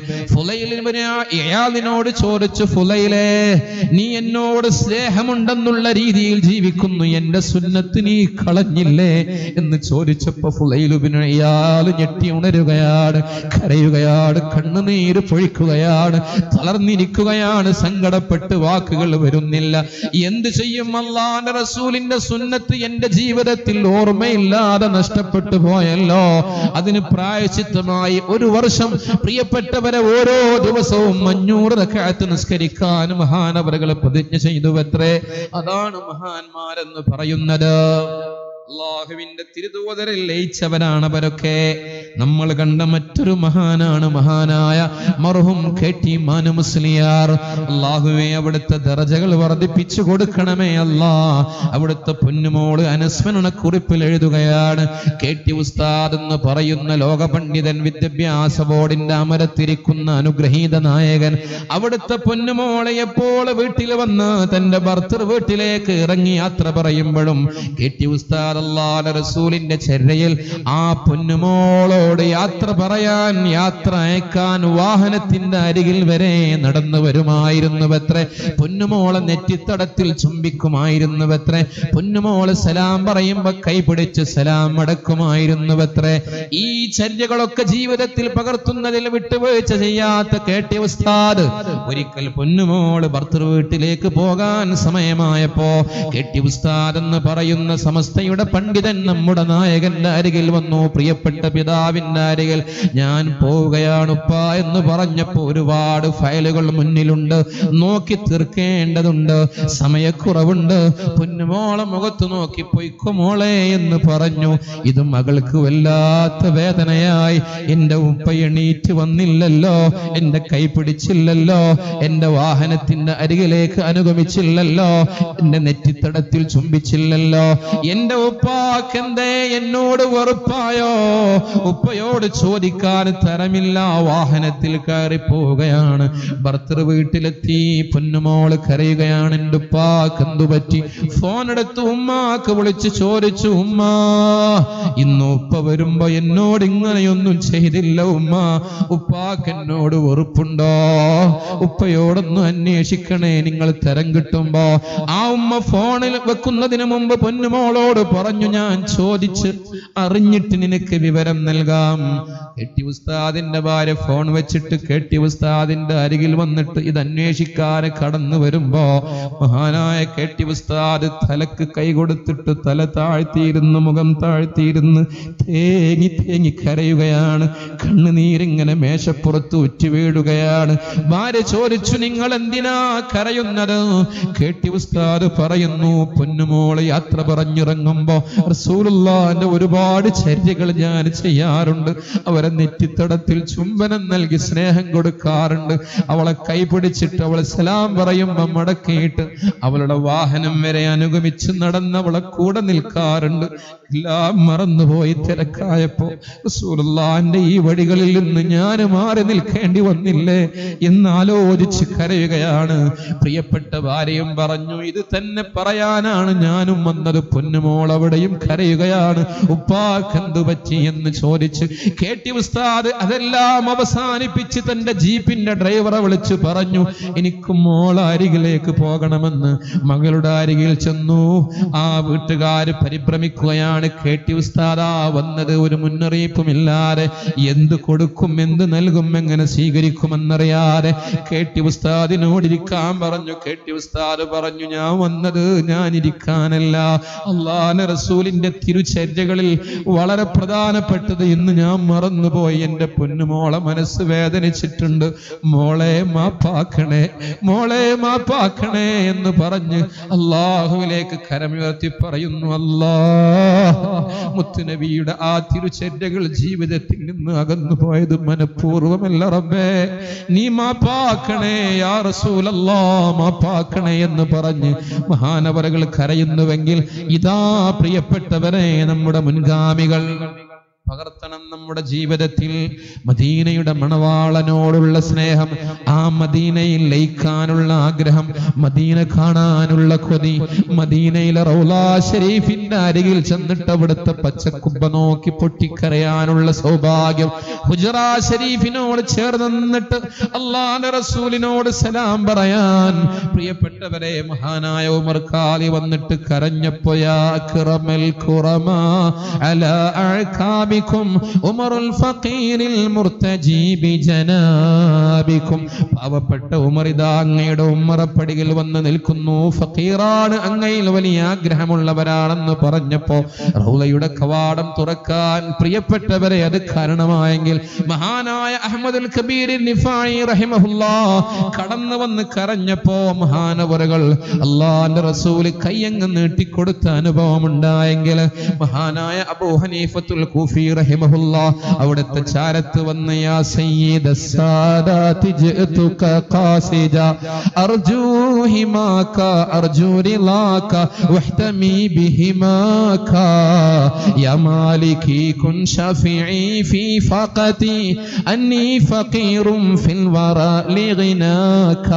ഫുലൈലിനോട് ചോദിച്ചു ഫുലൈലേ നീ എന്നോട് സ്നേഹമുണ്ടെന്നുള്ള രീതിയിൽ ജീവിക്കുന്നു എന്റെ സുന്നത്ത് നീ കളഞ്ഞില്ലേ എന്ന് ചോദിച്ചപ്പോ ഫുലൈലുബിന് ഇയാൾ ഞെട്ടി ഉണരുകയാണ് കരയുകയാണ് കണ്ണുനീര് പൊഴിക്കുകയാണ് തളർന്നിരിക്കുകയാണ് സങ്കടപ്പെട്ട് വാക്കുകൾ വരുന്നില്ല എന്ത് ചെയ്യും അള്ളാന്റെ റസൂലിന്റെ സുന്നത്ത് എന്റെ ജീവിതത്തിൽ ഓർമ്മയില്ലാതെ നഷ്ടപ്പെട്ടു പോയല്ലോ അതിന് പ്രായച്ചിത്തമായി ഒരു വർഷം പ്രിയപ്പെട്ടവരെ ഓരോ ദിവസവും അഞ്ഞൂറ് റക്അത്ത് നിസ്കരിക്കാൻ മഹാനവറുകൾ പ്രതിജ്ഞ ചെയ്തു അത്രേ അതാണ് മഹാന്മാരെന്ന് പറയുന്നത് അള്ളാഹുവിന്റെ തിരുതൂതരിൽ ലയിച്ചവരാണ് അവരൊക്കെ നമ്മൾ കണ്ട മറ്റൊരു മഹാനാണ് മഹാനായ മർഹും കെ ടി മാനു മുസ്ലിയാർ അള്ളാഹുവെ അവിടുത്തെ ദറജകൾ വർദ്ധിപ്പിച്ചു കൊടുക്കണമേ അല്ലാ അവിടുത്തെ പൊന്നുമോള് അനുസ്മരണ കുറിപ്പിൽ എഴുതുകയാണ് കെ ടി ഉസ്താദ് എന്ന് പറയുന്ന ലോക പണ്ഡിതൻ വിദ്യാഭ്യാസ ബോർഡിന്റെ അമരത്തിരിക്കുന്ന അനുഗ്രഹീത നായകൻ അവിടുത്തെ പൊന്നുമോളെ എപ്പോൾ വീട്ടിൽ വന്ന് തന്റെ ഭർത്തൃ വീട്ടിലേക്ക് ഇറങ്ങി യാത്ര പറയുമ്പോഴും കെ ടി ഉസ്താദ് അല്ലാഹുവിന്റെ റസൂലിന്റെ ചെരയിൽ ആ പൊന്നുമോളോട് യാത്ര പറയാൻ യാത്ര അയക്കാൻ വാഹനത്തിന്റെ അരികിൽ വരെ നടന്നു വരുമായിരുന്നുവത്രേ പൊന്നുമോളെ നെറ്റിത്തടത്തിൽ ചുംബിക്കുമായിരുന്നുവത്രേ പൊന്നുമോള് സലാം പറയുമ്പോ കൈപിടിച്ച് സലാം അടക്കുമായിരുന്നുവത്രേ ഈ ചര്യകളൊക്കെ ജീവിതത്തിൽ പകർത്തുന്നതിൽ വിട്ടുവീഴ്ച ചെയ്യാത്ത കേട്ടിയ ഉസ്താദ് ഒരിക്കൽ പൊന്നുമോള് ഭർത്തൃ വീട്ടിലേക്ക് പോകാൻ സമയമായപ്പോ കെട്ടി ഉസ്താദ് എന്ന് പറയുന്ന സമസ്തയുടെ പണ്ഡിതൻ നമ്മുടെ നായകന്റെ അരികിൽ വന്നു പ്രിയപ്പെട്ട പിതാവിന്റെ അരികിൽ ഞാൻ പോവുകയാണ് ഉപ്പ എന്ന് പറഞ്ഞപ്പോ ഒരുപാട് ഫയലുകൾ മുന്നിലുണ്ട് നോക്കി തീർക്കേണ്ടതുണ്ട് സമയക്കുറവുണ്ട് പൊന്നുമോളെ മുഖത്ത് നോക്കി പൊയ്ക്കോ മോളെ എന്ന് പറഞ്ഞു ഇത് മകൾക്ക് വല്ലാത്ത വേദനയായി എന്റെ ഉപ്പ എണീറ്റ് വന്നില്ലല്ലോ എന്റെ കൈ പിടിച്ചില്ലല്ലോ എന്റെ വാഹനത്തിന്റെ അരികിലേക്ക് അനുഗമിച്ചില്ലല്ലോ എന്റെ നെറ്റിത്തടത്തിൽ ചുംബിച്ചില്ലല്ലോ എന്റെ ഉപ്പാക്കെന്തേ എന്നോട് വെറുപ്പായോ ഉപ്പയോട് ചോദിക്കാൻ തരമില്ല വാഹനത്തിൽ കയറി പോവുകയാണ് ഭർത്തൃ വീട്ടിലെത്തി പൊന്നുമോള് കരയുകയാണ് എന്റെ ഉപ്പാക്ക് എന്തു പറ്റി ഫോൺ എടുത്ത് ഉമ്മാക്ക് വിളിച്ച് ചോദിച്ചു ഉമ്മ ഇന്ന് ഉപ്പ വരുമ്പോ എന്നോട് ഇങ്ങനെയൊന്നും ചെയ്തില്ല ഉമ്മ ഉപ്പാക്ക് എന്നോട് വെറുപ്പുണ്ടോ ഉപ്പയോടൊന്നും അന്വേഷിക്കണേ നിങ്ങൾ തരം കിട്ടുമ്പോ ആ ഉമ്മ ഫോണിൽ വെക്കുന്നതിന് മുമ്പ് പൊന്നുമോളോട് പറഞ്ഞു ഞാൻ ചോദിച്ച് അറിഞ്ഞിട്ട് നിനക്ക് വിവരം നൽകാം കെട്ടി ഉസ്താദിന്റെ ഭാര്യ ഫോൺ വെച്ചിട്ട് കെട്ടി ഉസ്താദിന്റെ അരികിൽ വന്നിട്ട് ഇത് അന്വേഷിക്കാതെ കടന്നു വരുമ്പോ മഹാനായ കെട്ടി ഉസ്താദ് തലക്ക് കൈ കൊടുത്തിട്ട് തല താഴ്ത്തിയിരുന്ന് മുഖം താഴ്ത്തിയിരുന്ന് തേങ്ങി തേങ്ങി കരയുകയാണ് കണ്ണുനീരിങ്ങനെ മേശപ്പുറത്ത് ഉറ്റി വീഴുകയാണ് ഭാര്യ ചോദിച്ചു നിങ്ങൾ എന്തിനാ കരയുന്നത് കേട്ടി ഉസ്താദ് പറയുന്നു പൊന്നുമോള് യാത്ര പറഞ്ഞിറങ്ങുമ്പോ റസൂലുള്ളാന്റെ ഒരുപാട് ചര്യകൾ ഞാൻ ചെയ്യാറുണ്ട് അവരെ നെറ്റിത്തടത്തിൽ ചുംബനം നൽകി സ്നേഹം കൊടുക്കാറുണ്ട് അവളെ കൈപിടിച്ചിട്ട് അവളെ സലാം പറയുമ്പോ മടക്കിയിട്ട് അവളുടെ വാഹനം വരെ അനുഗമിച്ച് നടന്ന് അവളെ കൂടെ നിൽക്കാറുണ്ട് എല്ലാം മറന്നുപോയി തിരക്കായപ്പോ റസൂലുള്ളാന്റെ ഈ വഴികളിൽ നിന്ന് ഞാൻ മാറി നിൽക്കേണ്ടി വന്നില്ലേ എന്നാലോചിച്ച് കരയുകയാണ് പ്രിയപ്പെട്ട ഭാര്യയും പറഞ്ഞു ഇത് തന്നെ പറയാനാണ് ഞാനും വന്നത് പൊന്നുമോൾ അവിടെയും കരയുകയാണ് ഉപ്പാക്കെന്തു പറ്റി എന്ന് ചോദിച്ച് കേട്ടി ഉസ്താദ് അതെല്ലാം അവസാനിപ്പിച്ച് തന്റെ ജീപ്പിന്റെ ഡ്രൈവറെ വിളിച്ചു പറഞ്ഞു എനിക്ക് മോള അരികിലേക്ക് പോകണമെന്ന് മകളുടെ അരികിൽ ചെന്നു ആ വീട്ടുകാര് പരിഭ്രമിക്കുകയാണ് കേട്ടി ഉസ്താദാ വന്നത് ഒരു മുന്നറിയിപ്പുമില്ലാതെ എന്ത് കൊടുക്കും എന്ത് നൽകും എങ്ങനെ സ്വീകരിക്കുമെന്നറിയാതെ കേട്ടി ഉസ്താദിനോട് ഇരിക്കാൻ പറഞ്ഞു കേട്ടി ഉസ്താദ് പറഞ്ഞു ഞാൻ വന്നത് ഞാൻ ഇരിക്കാനല്ല അള്ളാഹ് റസൂലിന്റെ തിരുചര്യകളിൽ വളരെ പ്രധാനപ്പെട്ടത് ഇന്ന് ഞാൻ മറന്നുപോയി എന്റെ പൊന്നുമോളെ മനസ്സ് വേദനിച്ചിട്ടുണ്ട് മോളെ മാപ്പാക്കണേ മോളെ മാപ്പാക്കണേ എന്ന് പറഞ്ഞ് അള്ളാഹുവിലേക്ക് കരമുയർത്തി പറയുന്നു അല്ലാ മുത്തുനബിയുടെ ആ തിരുചര്യകൾ ജീവിതത്തിൽ നിന്ന് അകന്നു പോയത് മനഃപൂർവ്വമല്ല റബ്ബേ നീ മാപ്പാക്കണേ യാ റസൂലല്ലാ മാപ്പാക്കണേ എന്ന് പറഞ്ഞ് മഹാനവരകൾ കരയുന്നുവെങ്കിൽ ഇതാ പ്രിയപ്പെട്ടവരെ നമ്മുടെ മുൻഗാമികൾ പകർത്തണം നമ്മുടെ ജീവിതത്തിൽ മദീനയുടെ മണവാളനോടുള്ള സ്നേഹം ആ മദീനയിൽ ലയിക്കാനുള്ള ആഗ്രഹം മദീന കാണാനുള്ള കൊതി മദീനയിലെ റൗലാ ഷരീഫിന്റെ അരികിൽ ചെന്നിട്ട് അവിടുത്തെ പച്ചക്കുബ്ബ നോക്കി പൊട്ടിക്കരയാനുള്ള സൗഭാഗ്യം ഹുജറാ ഷരീഫിനോട് ചേർന്ന് നിന്നിട്ട് അള്ളാന്റെ റസൂലിനോട് സലാം പറയാൻ പ്രിയപ്പെട്ടവരെ മഹാനായ ഉമർ കാലി വന്നിട്ട് കരഞ്ഞപ്പോയാ കിറമൽ കുറമ അല അഴക്കാബിക്കും ഉമറുൽ ഫഖീരിൽ മുർത്തജി ബിജനാബിക്കും പാവപ്പെട്ട ഉമർ ഇതാ അങ്ങയുടെ ഉമ്മറപ്പടിയിൽ വന്ന് നിൽക്കുന്നു ഫക്കീറാണ് അങ്ങയിൽ വലിയ ആഗ്രഹമുള്ളവരാണെന്ന് പറഞ്ഞപ്പോ റൗലയുടെ കവാടം തുറക്കാൻ പ്രിയപ്പെട്ടവരെ അത് കാരണമായെങ്കിൽ മഹാനായ അഹമ്മദുൽ കബീർ നിഫായി റഹിമഹുല്ലാ കടന്നു വന്ന് കരഞ്ഞപ്പോ മഹാനവറുകൾ അള്ളാന്റെ റസൂല് കയ്യങ്ങ് നീട്ടിക്കൊടുത്ത അനുഭവം ഉണ്ടായെങ്കിൽ മഹാനായ അബൂ ഹനീഫത്തുൽ കൂഫി റഹിമഹുല്ലാ അവിടുത്തെ ചാരത്ത് വന്ന യാ സയ്യിദ സാദാതി ജിഅതുക ഖാസിജ അർജൂ ഹിമാക അർജൂ റിളാക വഹ്തമി ബിഹിമാക യാ മാലികി കുൻ ഷഫീഇ ഫീ ഫഖതി അന്നി ഫഖീറും ഫിൽ വറ ലിഗിനാക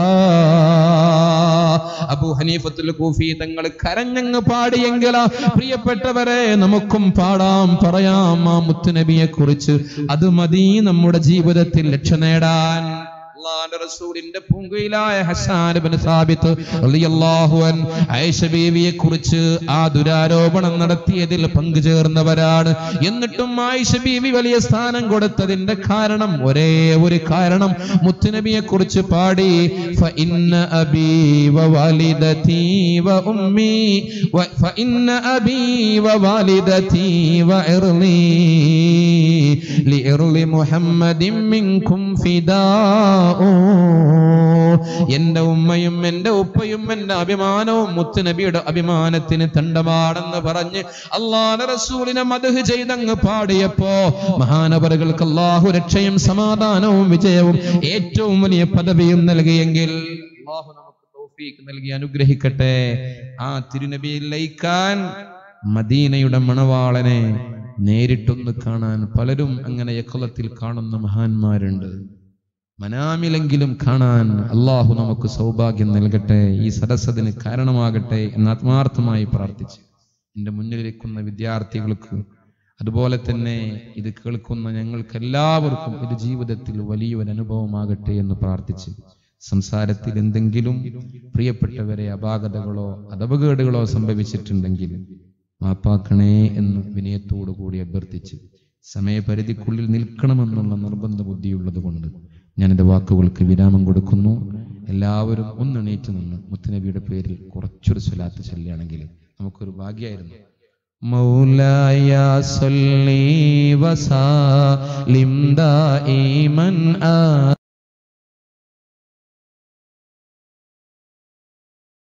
അബൂ ഹനീഫത്തുൽ കൂഫി തങ്ങൾ കരഞ്ഞങ്ങ് പാടിയെങ്കിൽ പ്രിയപ്പെട്ടവരെ നമുക്കും പാടാം പറയാം ആ മുത്തുനബിയെ കുറിച്ച് അത് മതി നമ്മുടെ ജീവിതത്തിൽ ലക്ഷ്യം നേടാൻ അള്ളാന്റെ റസൂലിന്റെ പൂങ്കുയിലായ ഹസാൻ ഇബ്നു സാബിത്ത് റളിയല്ലാഹു അൻ ആയിഷ ബീവിയെ കുറിച്ച് ആ ദുരാരോപണം നടത്തിയതിൽ പങ്കുചേർന്നവരാണ് എന്നിട്ടും ആയിഷ ബീവി വലിയ സ്ഥാനം കൊടുത്തതിന്റെ കാരണം ഒരേ ഒരു കാരണം മുത്തുനബിയെ കുറിച്ച് പാടി فإن أبي ووالدتي وأمي و- فإن أبي ووالدتي وعرضي لإرض محمد منكم فداء എന്റെ ഉമ്മയും എന്റെ ഉപ്പയും എന്റെ അഭിമാനവും മുത്തുനബിയുടെ അഭിമാനത്തിന് തണ്ടമാണെന്ന് പറഞ്ഞ് അള്ളാഹ് റസൂലിനെ മദഹ് ചെയ്തങ്ങ് പാടിയപ്പോ മഹാനവറുകൾക്ക് അള്ളാഹു രക്ഷയും സമാധാനവും വിജയവും ഏറ്റവും വലിയ പദവിയും നൽകിയെങ്കിൽ അള്ളാഹു നമുക്ക് തൗഫീക്ക് നൽകി അനുഗ്രഹിക്കട്ടെ ആ തിരുനബിയിൽ ലയിക്കാൻ മദീനയുടെ മണവാളനെ നേരിട്ടൊന്ന് കാണാൻ പലരും അങ്ങനെ യക്കുളത്തിൽ കാണുന്ന മഹാന്മാരുണ്ട് മനാമിലെങ്കിലും കാണാൻ അള്ളാഹു നമുക്ക് സൗഭാഗ്യം നൽകട്ടെ ഈ സരസതിന് കാരണമാകട്ടെ എന്ന് ആത്മാർത്ഥമായി പ്രാർത്ഥിച്ച് എൻ്റെ മുന്നിലിരിക്കുന്ന വിദ്യാർത്ഥികൾക്ക് അതുപോലെ തന്നെ ഇത് കേൾക്കുന്ന ഞങ്ങൾക്ക് എല്ലാവർക്കും ഇത് ജീവിതത്തിൽ വലിയൊരു അനുഭവമാകട്ടെ എന്ന് പ്രാർത്ഥിച്ച് സംസാരത്തിൽ എന്തെങ്കിലും പ്രിയപ്പെട്ടവരെ അപാകതകളോ അധപകേടുകളോ സംഭവിച്ചിട്ടുണ്ടെങ്കിൽ മാപ്പാക്കണേ എന്ന് വിനയത്തോടു കൂടി അഭ്യർത്ഥിച്ച് സമയപരിധിക്കുള്ളിൽ നിൽക്കണമെന്നുള്ള നിർബന്ധ ബുദ്ധിയുള്ളത് കൊണ്ട് ഞാനെൻ്റെ വാക്കുകൾക്ക് വിരാമം കൊടുക്കുന്നു എല്ലാവരും ഒന്നെണീറ്റ് നിന്ന് മുത്തുനബിയുടെ പേരിൽ കുറച്ചൊരു സ്വലാത്ത് ചൊല്ലുകയാണെങ്കിൽ നമുക്കൊരു ഭാഗ്യമായിരുന്നു مولاي صل وسلم دائما